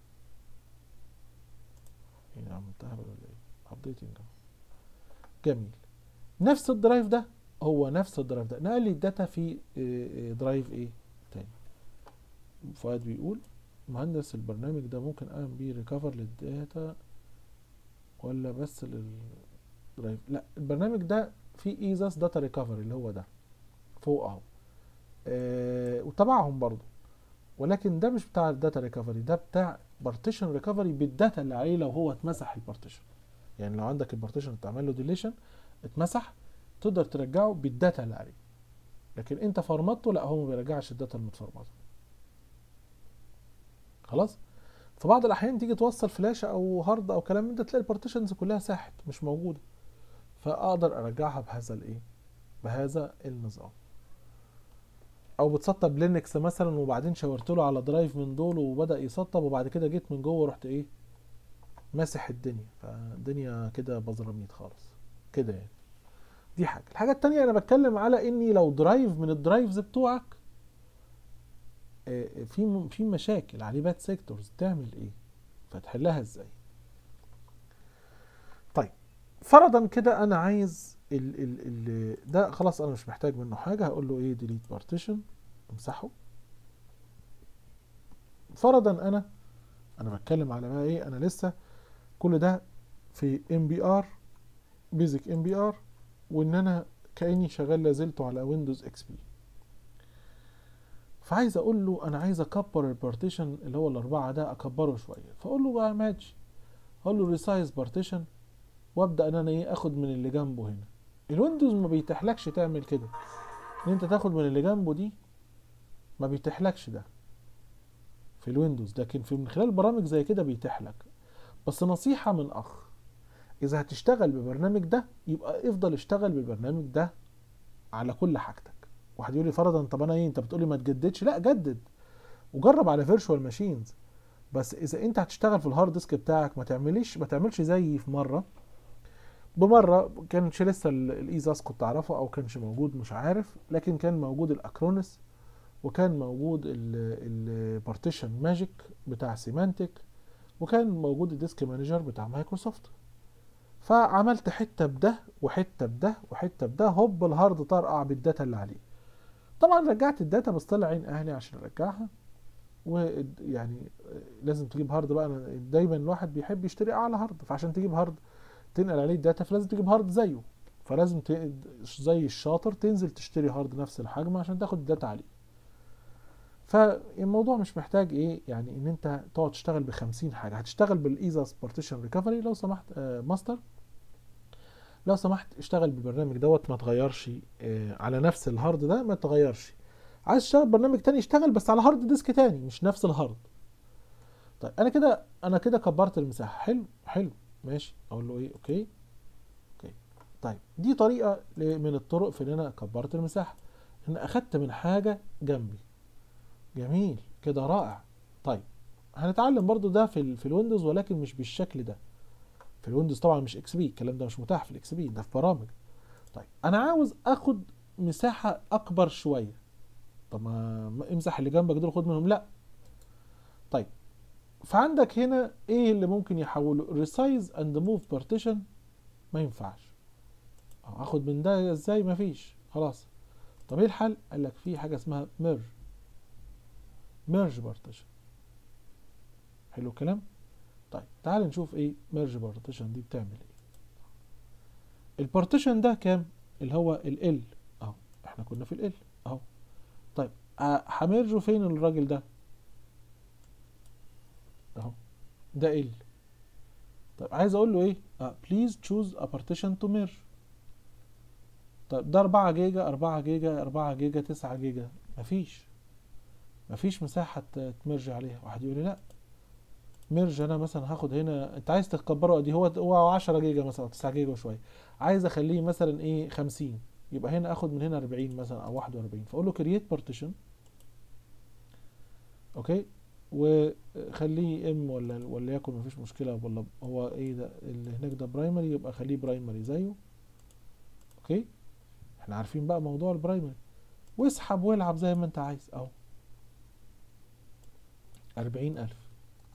ايه عملتها ولا ايه updating أهو. جميل نفس الدرايف ده هو نفس الدرايف ده نقل لي الداتا في آه، آه، درايف ايه تاني فؤاد بيقول مهندس البرنامج ده ممكن اعمل بيه ريكفر للداتا ولا بس للدرايف لا البرنامج ده فيه ايزاس داتا ريكفري اللي هو ده فوق اهو آه وتبعهم برضو ولكن ده مش بتاع الداتا ريكفري ده بتاع بارتيشن ريكفري بالداتا اللي عليه لو هو اتمسح البارتيشن يعني لو عندك البارتيشن اتعمل له ديليشن اتمسح تقدر ترجعه بالداتا اللي عليه لكن انت فرمته لا هو ما بيرجعش الداتا المتفرمطه خلاص في بعض الاحيان تيجي توصل فلاشه او هارد او كلام من ده تلاقي البارتيشنز كلها ساحت مش موجوده فاقدر ارجعها بهذا الايه بهذا النظام او بتسطب لينكس مثلا وبعدين شاورت له على درايف من دول وبدا يسطب وبعد كده جيت من جوه رحت ايه ماسح الدنيا فالدنيا كده بزراميط خالص كده يعني دي حاجه الحاجه التانية انا بتكلم على اني لو درايف من الدرايفز بتوعك آه، في م- في مشاكل عليه باد سيكتورز تعمل ايه فتحلها ازاي طيب فرضا كده انا عايز ال ال ال ده خلاص انا مش محتاج منه حاجه هقول له ايه ديليت بارتيشن امسحه فرضا انا انا بتكلم على بقى ايه انا لسه كل ده في ام بي ار بيزك ام بي ار وان انا كاني شغال لازلته على ويندوز اكس بي فعايز اقول له انا عايز اكبر البارتيشن اللي هو الاربعه ده اكبره شويه فاقول له بقى ماشي اقول له ريسايز بارتيشن وابدا ان انا ايه اخد من اللي جنبه هنا الويندوز ما بيتحلكش تعمل كده ان انت تاخد من اللي جنبه دي ما بيتحلكش ده في الويندوز لكن في من خلال برامج زي كده بيتحلك بس نصيحة من اخ اذا هتشتغل ببرنامج ده يبقى افضل اشتغل بالبرنامج ده على كل حاجتك واحد يقول لي فرضا طب انا ايه انت بتقولي ما تجددش لا جدد وجرب على فيرتشوال ماشينز بس اذا انت هتشتغل في الهارد ديسك بتاعك ما تعمليش ما تعملش زيي في مره بمره كانش لسه الايزاس كنت اعرفه او كانش موجود مش عارف لكن كان موجود الاكرونس وكان موجود البارتيشن ماجيك بتاع سيمانتك وكان موجود الديسك مانجر بتاع مايكروسوفت فعملت حته بده وحته بده وحته بده هوب الهارد طرقع بالداتا اللي عليه طبعا رجعت الداتا بس طلع عين اهلي عشان ارجعها ويعني لازم تجيب هارد بقى أنا دايما الواحد بيحب يشتري اعلى هارد فعشان تجيب هارد تنقل عليه الداتا فلازم تجيب هارد زيه فلازم ت... زي الشاطر تنزل تشتري هارد نفس الحجم عشان تاخد الداتا عليه فالموضوع مش محتاج ايه يعني ان انت تقعد تشتغل ب 50 حاجه هتشتغل بالايزاس بارتيشن ريكفري لو سمحت آه ماستر لو سمحت اشتغل بالبرنامج دوت ما تغيرش آه على نفس الهارد ده ما تغيرش عايز تشتغل برنامج تاني اشتغل بس على هارد ديسك تاني مش نفس الهارد طيب انا كده انا كده كبرت المساحه حلو حلو ماشي اقول له ايه اوكي اوكي طيب دي طريقه من الطرق في ان انا كبرت المساحه ان اخدت من حاجه جنبي جميل كده رائع طيب هنتعلم برضو ده في ال في الويندوز ولكن مش بالشكل ده في الويندوز طبعا مش اكس بي الكلام ده مش متاح في الاكس بي ده في برامج طيب انا عاوز اخد مساحه اكبر شويه طب ما امسح اللي جنبك دول خد منهم لا طيب فعندك هنا ايه اللي ممكن يحوله ريسايز اند موف بارتيشن ما ينفعش اخد من ده ازاي ما فيش خلاص طب ايه الحل قال لك في حاجه اسمها ميرج ميرج بارتيشن حلو الكلام طيب تعال نشوف ايه ميرج بارتيشن دي بتعمل ايه البارتيشن ده كام اللي هو ال اهو احنا كنا في ال اهو طيب هميرجه فين الراجل ده اهو ده ال طيب عايز اقول له ايه اه بليز تشوز ا بارتيشن تو ميرج طيب ده 4 جيجا 4 جيجا 4 جيجا 9 جيجا مفيش مفيش مساحة تمرج عليها واحد يقول لي لا ميرج انا مثلا هاخد هنا انت عايز تكبره قد هو هو 10 جيجا مثلا 9 جيجا وشويه عايز اخليه مثلا ايه 50 يبقى هنا اخد من هنا 40 مثلا او 41 فاقول له كرييت بارتيشن اوكي وخليه ام ولا ولا يكن مفيش مشكله ولا هو ايه ده اللي هناك ده برايمري يبقى خليه برايمري زيه اوكي احنا عارفين بقى موضوع البرايمري واسحب والعب زي ما انت عايز اهو أربعين ألف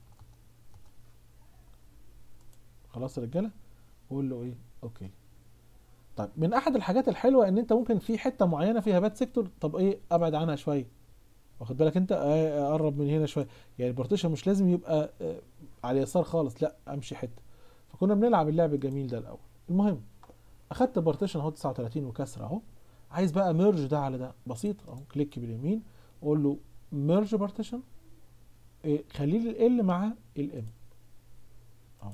خلاص يا رجالة قول له ايه اوكي طيب من احد الحاجات الحلوة ان انت ممكن في حتة معينة فيها بات سيكتور طب ايه ابعد عنها شوية واخد بالك انت اقرب من هنا شوية يعني البارتيشن مش لازم يبقى على اليسار خالص لا امشي حتة فكنا بنلعب اللعب الجميل ده الاول المهم اخدت بارتيشن اهو 39 وكسر اهو عايز بقى ميرج ده على ده بسيط اهو كليك باليمين اقول له ميرج بارتيشن إيه خليه لي ال مع الام اهو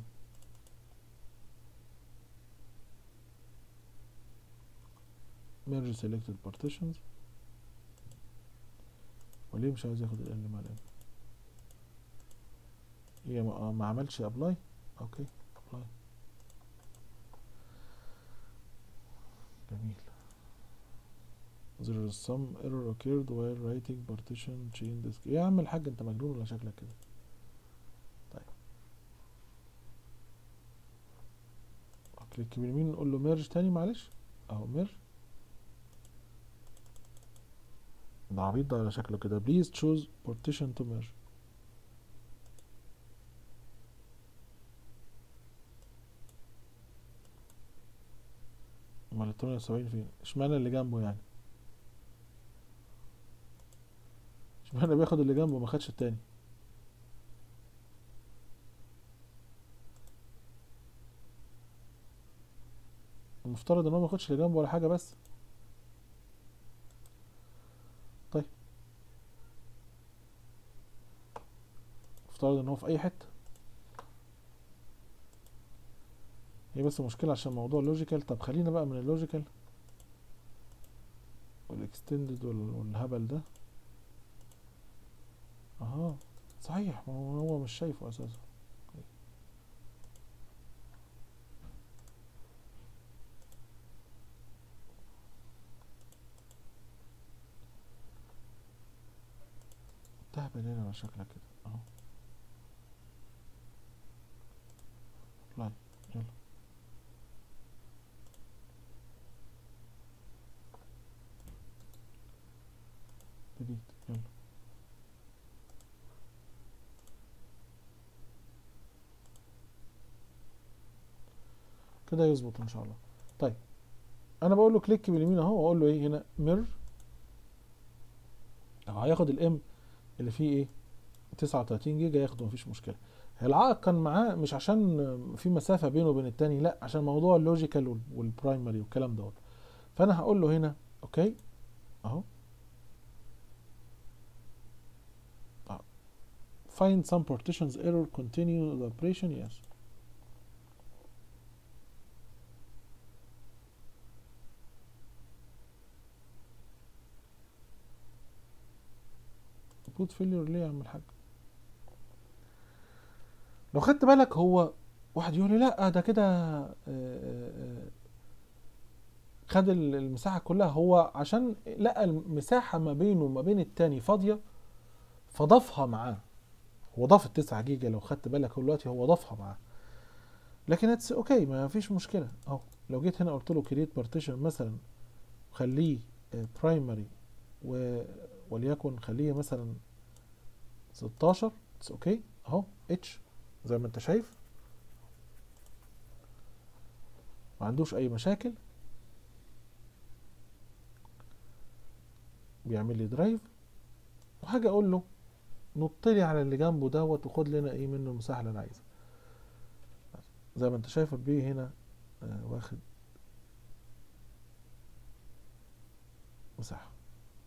ميرج سيلكتد بارتيشنز وليه مش عاوز ياخد ال مع الام هي ما, ما عملش ابلاي اوكي ابلاي جميل there is some error occurred while writing partition chain disk ايه يا عم الحاج انت مجنون ولا شكلك كده طيب كليك باليمين نقول له ميرج تاني معلش اهو ميرج ده عبيط ده على شكله كده please choose partition to merge امال ال 78 فين اشمعنى اللي جنبه يعني اشمعنى بياخد اللي جنبه ما خدش التاني المفترض ان هو ما ياخدش اللي جنبه ولا حاجه بس طيب المفترض ان هو في اي حته هي بس مشكلة عشان موضوع لوجيكال طب خلينا بقى من اللوجيكال والاكستندد والهبل ده اها صحيح ما هو هو مش شايفه اساسا تهبل هنا على شكلك كده اهو لاين يلا ديليت يلا كده يظبط ان شاء الله طيب انا بقول له كليك باليمين اهو واقول له ايه هنا ميرج اهو هياخد الام اللي فيه ايه 39 جيجا ياخده مفيش مشكله العائق كان معاه مش عشان في مسافه بينه وبين التاني لا عشان موضوع اللوجيكال والبرايمري والكلام دوت فانا هقول له هنا اوكي اهو find some partitions error continue the operation yes boot failure ليه يا عم الحاج لو خدت بالك هو واحد يقول لي لا ده كده آه، آه، خد المساحة كلها هو عشان لقى المساحة ما بينه وما بين التاني فاضية فضافها معاه هو ضاف التسعة جيجا لو خدت بالك هو دلوقتي هو ضافها معاه لكن اتس اوكي ما فيش مشكلة اهو لو جيت هنا قلت له كريت بارتيشن مثلا خليه برايمري و وليكن خليه مثلا 16 اتس اوكي اهو اتش زي ما انت شايف ما عندوش اي مشاكل بيعمل لي درايف وحاجه اقول له نط لي على اللي جنبه دوت وخد لنا ايه منه المساحه اللي انا عايزها زي ما انت شايف البي هنا آه واخد مساحه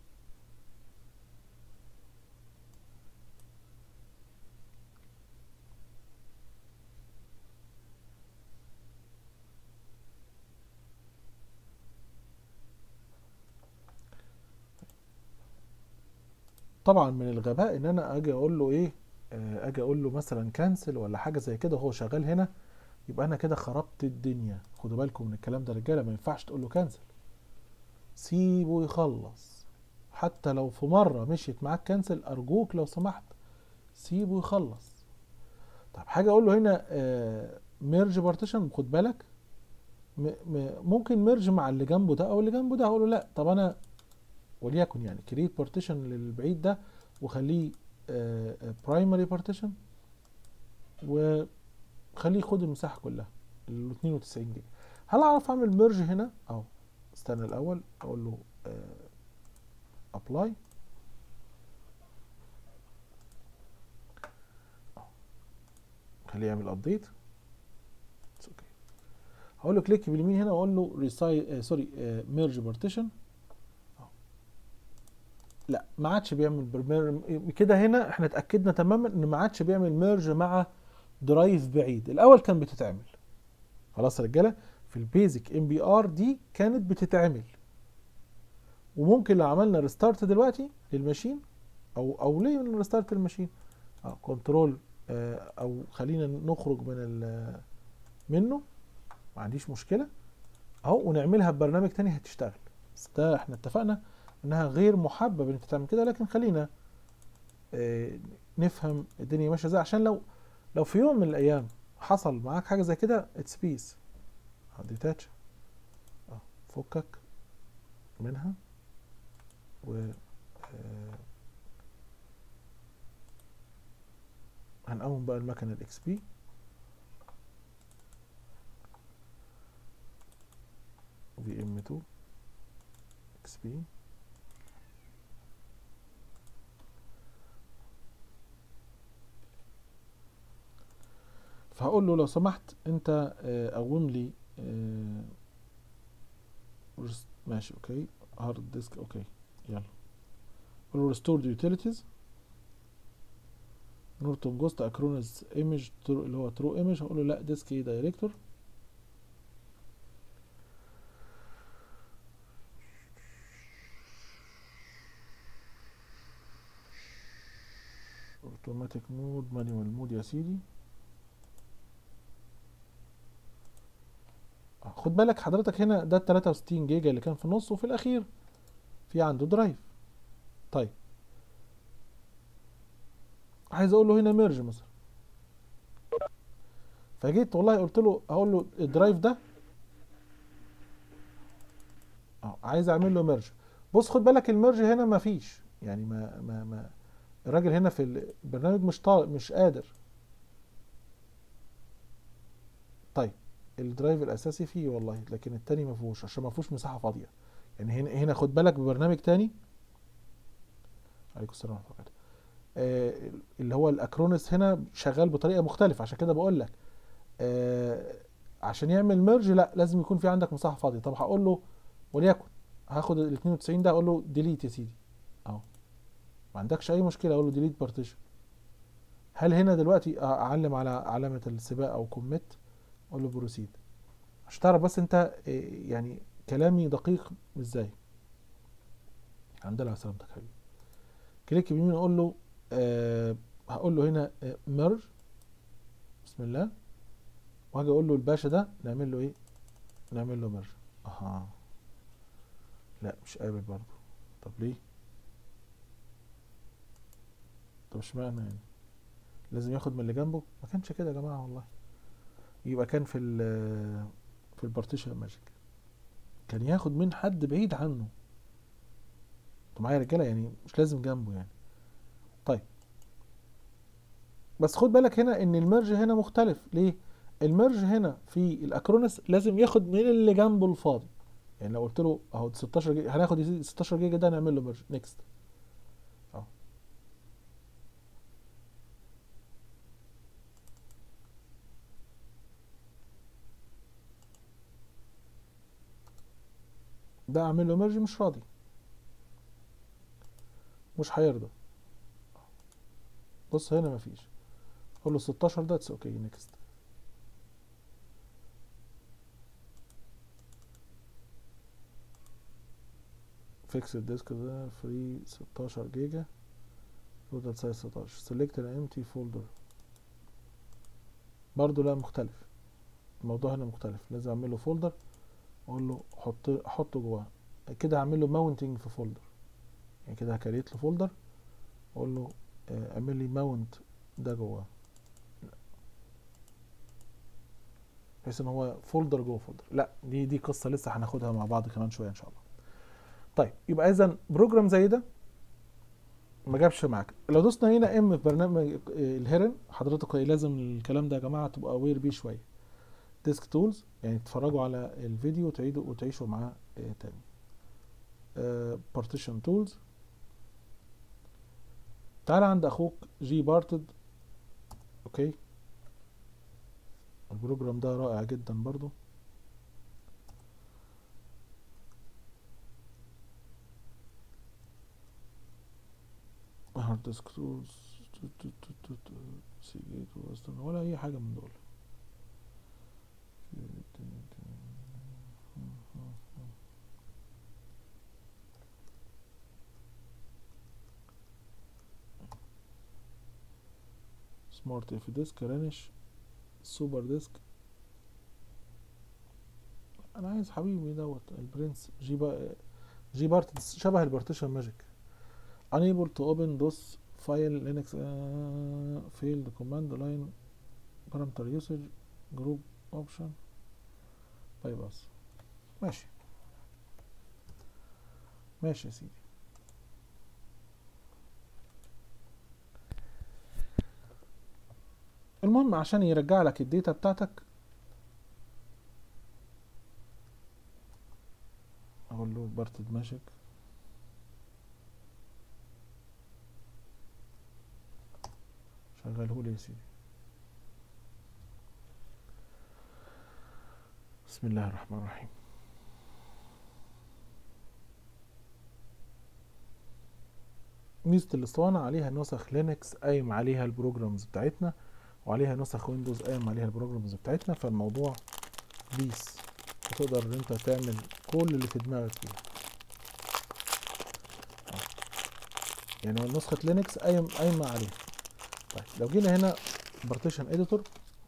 طبعا من الغباء ان انا اجي اقول له ايه آه، اجي اقول له مثلا كانسل ولا حاجه زي كده وهو شغال هنا يبقى انا كده خربت الدنيا خدوا بالكم من الكلام ده رجاله ما ينفعش تقول له كانسل سيبه يخلص حتى لو في مره مشيت معاك كانسل ارجوك لو سمحت سيبه يخلص طب حاجه اقول له هنا ميرج بارتيشن خد بالك م- م- ممكن ميرج مع اللي جنبه ده او اللي جنبه ده اقول له لا طب انا وليكن يعني كريت بارتيشن للبعيد ده وخليه برايمري بارتيشن وخليه ياخد المساحه كلها ال 92 جيجا هل اعرف اعمل ميرج هنا اهو استنى الاول اقول له ابلاي خليه يعمل ابديت اوكي هقول له كليك باليمين هنا واقول له ريساي سوري ميرج بارتيشن لا ما عادش بيعمل برمير كده هنا احنا اتاكدنا تماما ان ما عادش بيعمل ميرج مع درايف بعيد الاول كان بتتعمل خلاص يا رجاله في البيزك ام بي ار دي كانت بتتعمل وممكن لو عملنا ريستارت دلوقتي للماشين او او ليه من ريستارت الماشين اه كنترول آه او خلينا نخرج من ال- منه ما عنديش مشكله اهو ونعملها ببرنامج تاني هتشتغل بس ده احنا اتفقنا انها غير محبب انك تعمل كده لكن خلينا آه، نفهم الدنيا ماشيه ازاي عشان لو لو في يوم من الايام حصل معاك حاجه زي كده اتس بيس ديتاتش فكك منها و آه، هنقوم بقى المكنه الاكس بي في ام 2 اكس بي فهقول له لو سمحت انت آه، قوم لي آه، رس- ماشي اوكي هارد ديسك اوكي يلا قول له ريستور يوتيليتيز نورتون جوست اكرونس ايمج اللي هو ترو ايمج هقول له لا ديسك ايه دايركتور اوتوماتيك مود مانيوال مود يا سيدي خد بالك حضرتك هنا ده ال 63 جيجا اللي كان في النص وفي الاخير في عنده درايف طيب عايز اقول له هنا ميرج مثلا فجيت والله قلت له اقول له الدرايف ده اه عايز اعمل له ميرج بص خد بالك الميرج هنا ما فيش يعني ما ما ما الراجل هنا في البرنامج مش طارق مش قادر طيب الدرايف الاساسي فيه والله لكن التاني ما فيهوش عشان ما فيهوش مساحه فاضيه يعني هنا هنا خد بالك ببرنامج تاني عليكم السلام ورحمه الله آه اللي هو الاكرونس هنا شغال بطريقه مختلفه عشان كده بقول لك آه عشان يعمل ميرج لا لازم يكون في عندك مساحه فاضيه طب هقول له وليكن هاخد ال 92 ده اقول له ديليت يا سيدي اهو ما عندكش اي مشكله اقول له ديليت بارتيشن هل هنا دلوقتي اعلم على علامه السباق او كوميت اقول له بروسيد عشان تعرف بس انت يعني كلامي دقيق ازاي الحمد لله على سلامتك حبيبي كليك بيمين اقول له أه هقول له هنا ميرج بسم الله وهاجي اقول له الباشا ده نعمل له ايه نعمل له ميرج اها لا مش قابل برضه طب ليه طب اشمعنى يعني لازم ياخد من اللي جنبه ما كانش كده يا جماعه والله يبقى كان في ال في البارتيشن ماجيك كان ياخد من حد بعيد عنه انتوا معايا يا رجاله يعني مش لازم جنبه يعني طيب بس خد بالك هنا ان الميرج هنا مختلف ليه الميرج هنا في الاكرونس لازم ياخد من اللي جنبه الفاضي يعني لو قلت له اهو 16 جيجا هناخد 16 جيجا ده نعمل له ميرج نيكست اهو ده اعمل له ميرج مش راضي مش هيرضى بص هنا مفيش اقول له 16 ده اتس اوكي نيكست فيكس الديسك ده فري 16 جيجا توتال سايز 16 سيلكت الامتي فولدر برضو لا مختلف الموضوع هنا مختلف لازم اعمل له فولدر اقول له حط احطه جواه كده هعمل له ماونتنج في فولدر يعني كده هكريت له فولدر اقول له اعمل لي ماونت ده جواه بحيث ان هو فولدر جوه فولدر لا دي دي قصه لسه هناخدها مع بعض كمان شويه ان شاء الله طيب يبقى اذا بروجرام زي ده ما جابش معاك لو دوسنا هنا ام في برنامج الهيرن حضرتك لازم الكلام ده يا جماعه تبقى اوير بيه شويه ديسك تولز يعني تتفرجوا على الفيديو وتعيدوا وتعيشوا معاه تاني بارتيشن تولز تعال عند اخوك جي بارتد اوكي البروجرام ده رائع جدا برضو هارد ديسك تولز سيجيت ولا اي حاجه من دول سمارت اف ديسك رانش سوبر ديسك انا عايز حبيبي دوت البرنس جي با جي بارت شبه البارتيشن ماجيك unable to open DOS file linux uh, failed command line parameter usage group option bypass ماشي ماشي يا سيدي المهم عشان يرجع لك الداتا بتاعتك اقول له بارتد ماجيك شغله لي يا سيدي بسم الله الرحمن الرحيم ميزه الاسطوانه عليها نسخ لينكس قايم عليها البروجرامز بتاعتنا وعليها نسخ ويندوز قايم عليها البروجرامز بتاعتنا فالموضوع بيس وتقدر ان انت تعمل كل اللي في دماغك فيه يعني نسخة لينكس قايم قايمة عليها طيب لو جينا هنا بارتيشن اديتور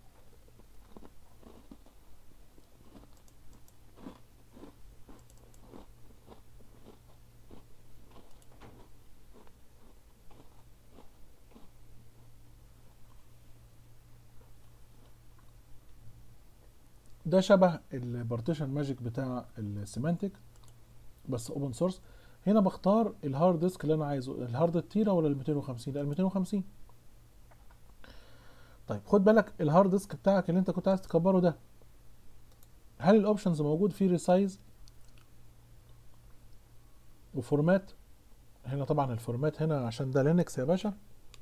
ده شبه البارتيشن ماجيك بتاع السيمانتك بس اوبن سورس هنا بختار الهارد ديسك اللي انا عايزه الهارد التيرا ولا ال 250 لا ال 250 طيب خد بالك الهارد ديسك بتاعك اللي انت كنت عايز تكبره ده هل الاوبشنز موجود فيه ريسايز وفورمات هنا طبعا الفورمات هنا عشان ده لينكس يا باشا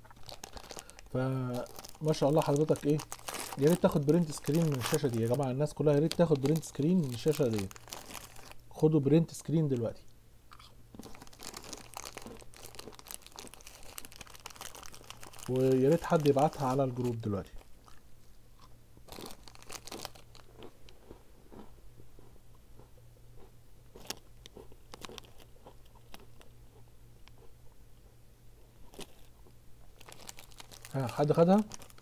فما شاء الله حضرتك ايه يا ريت تاخد برنت سكرين من الشاشه دي يا جماعه الناس كلها يا ريت تاخد برنت سكرين من الشاشه دي خدوا برنت سكرين دلوقتي ويا ريت حد يبعتها على الجروب دلوقتي ها حد خدها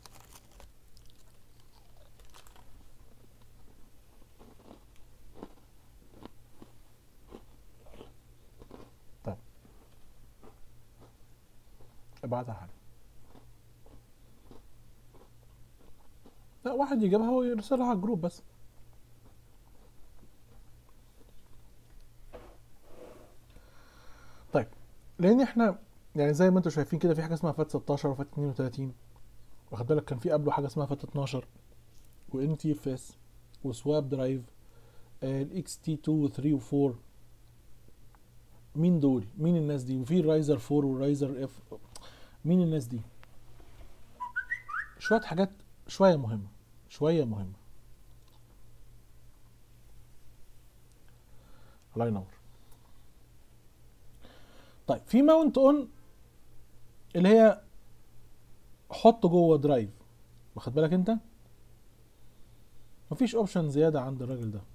طيب ابعتها حد لا واحد يجيبها ويرسلها على الجروب بس طيب لان احنا يعني زي ما انتم شايفين كده في حاجه اسمها فات 16 وفات 32 واخد بالك كان في قبله حاجه اسمها فات 12 وان تي اف اس وسواب درايف الاكس تي 2 و3 و4 مين دول مين الناس دي وفي الرايزر 4 والرايزر اف مين الناس دي شويه حاجات شويه مهمه شويه مهمه الله ينور طيب في ماونت اون اللي هي حط جوه درايف واخد بالك انت مفيش اوبشن زياده عند الراجل ده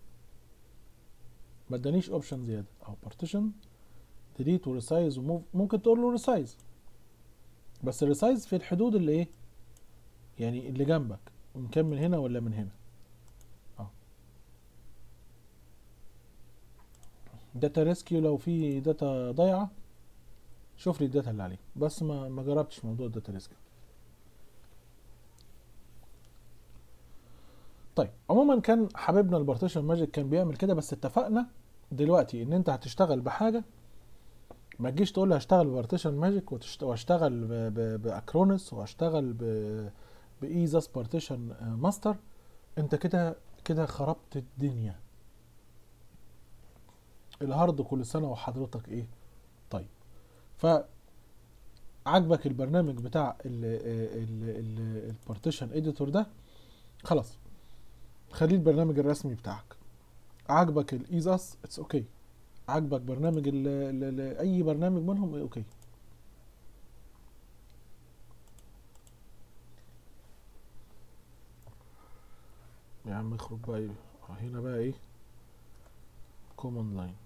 ما ادانيش اوبشن زياده او بارتيشن ديليت وريسايز وموف ممكن تقول له ريسايز بس الريسايز في الحدود اللي ايه يعني اللي جنبك ونكمل هنا ولا من هنا اه داتا ريسكيو لو في داتا ضايعه شوف لي الداتا اللي عليه بس ما ما جربتش موضوع الداتا ريسكيو طيب عموما كان حبيبنا البارتيشن ماجيك كان بيعمل كده بس اتفقنا دلوقتي ان انت هتشتغل بحاجه ما تجيش تقول لي هشتغل ببارتيشن ماجيك وتشت... واشتغل ب... ب... باكرونس واشتغل ب... بايزاس بارتيشن ماستر انت كده كده خربت الدنيا الهارد كل سنه وحضرتك ايه طيب ف عجبك البرنامج بتاع البارتيشن اديتور ده خلاص خليه البرنامج الرسمي بتاعك عجبك الايزاس اتس اوكي okay. عجبك برنامج ال ال ال اي برنامج منهم اوكي okay. يا عم اخرج بقى ايه هنا بقى ايه كوماند لاين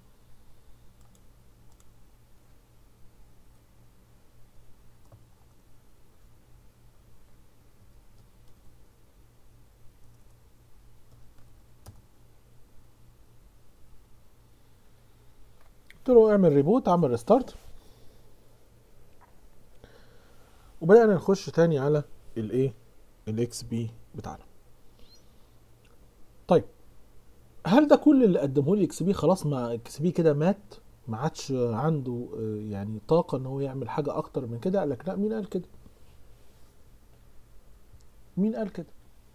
قلت له اعمل ريبوت اعمل ريستارت وبدأنا نخش تاني على الايه الاكس بي بتاعنا طيب هل ده كل اللي قدمه لي اكس بي خلاص مع اكس بي كده مات ما عادش عنده يعني طاقه ان هو يعمل حاجه اكتر من كده قال لك لا مين قال كده مين قال كده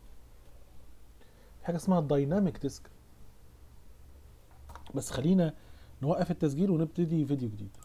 حاجه اسمها الدايناميك ديسك بس خلينا نوقف التسجيل ونبتدي فيديو جديد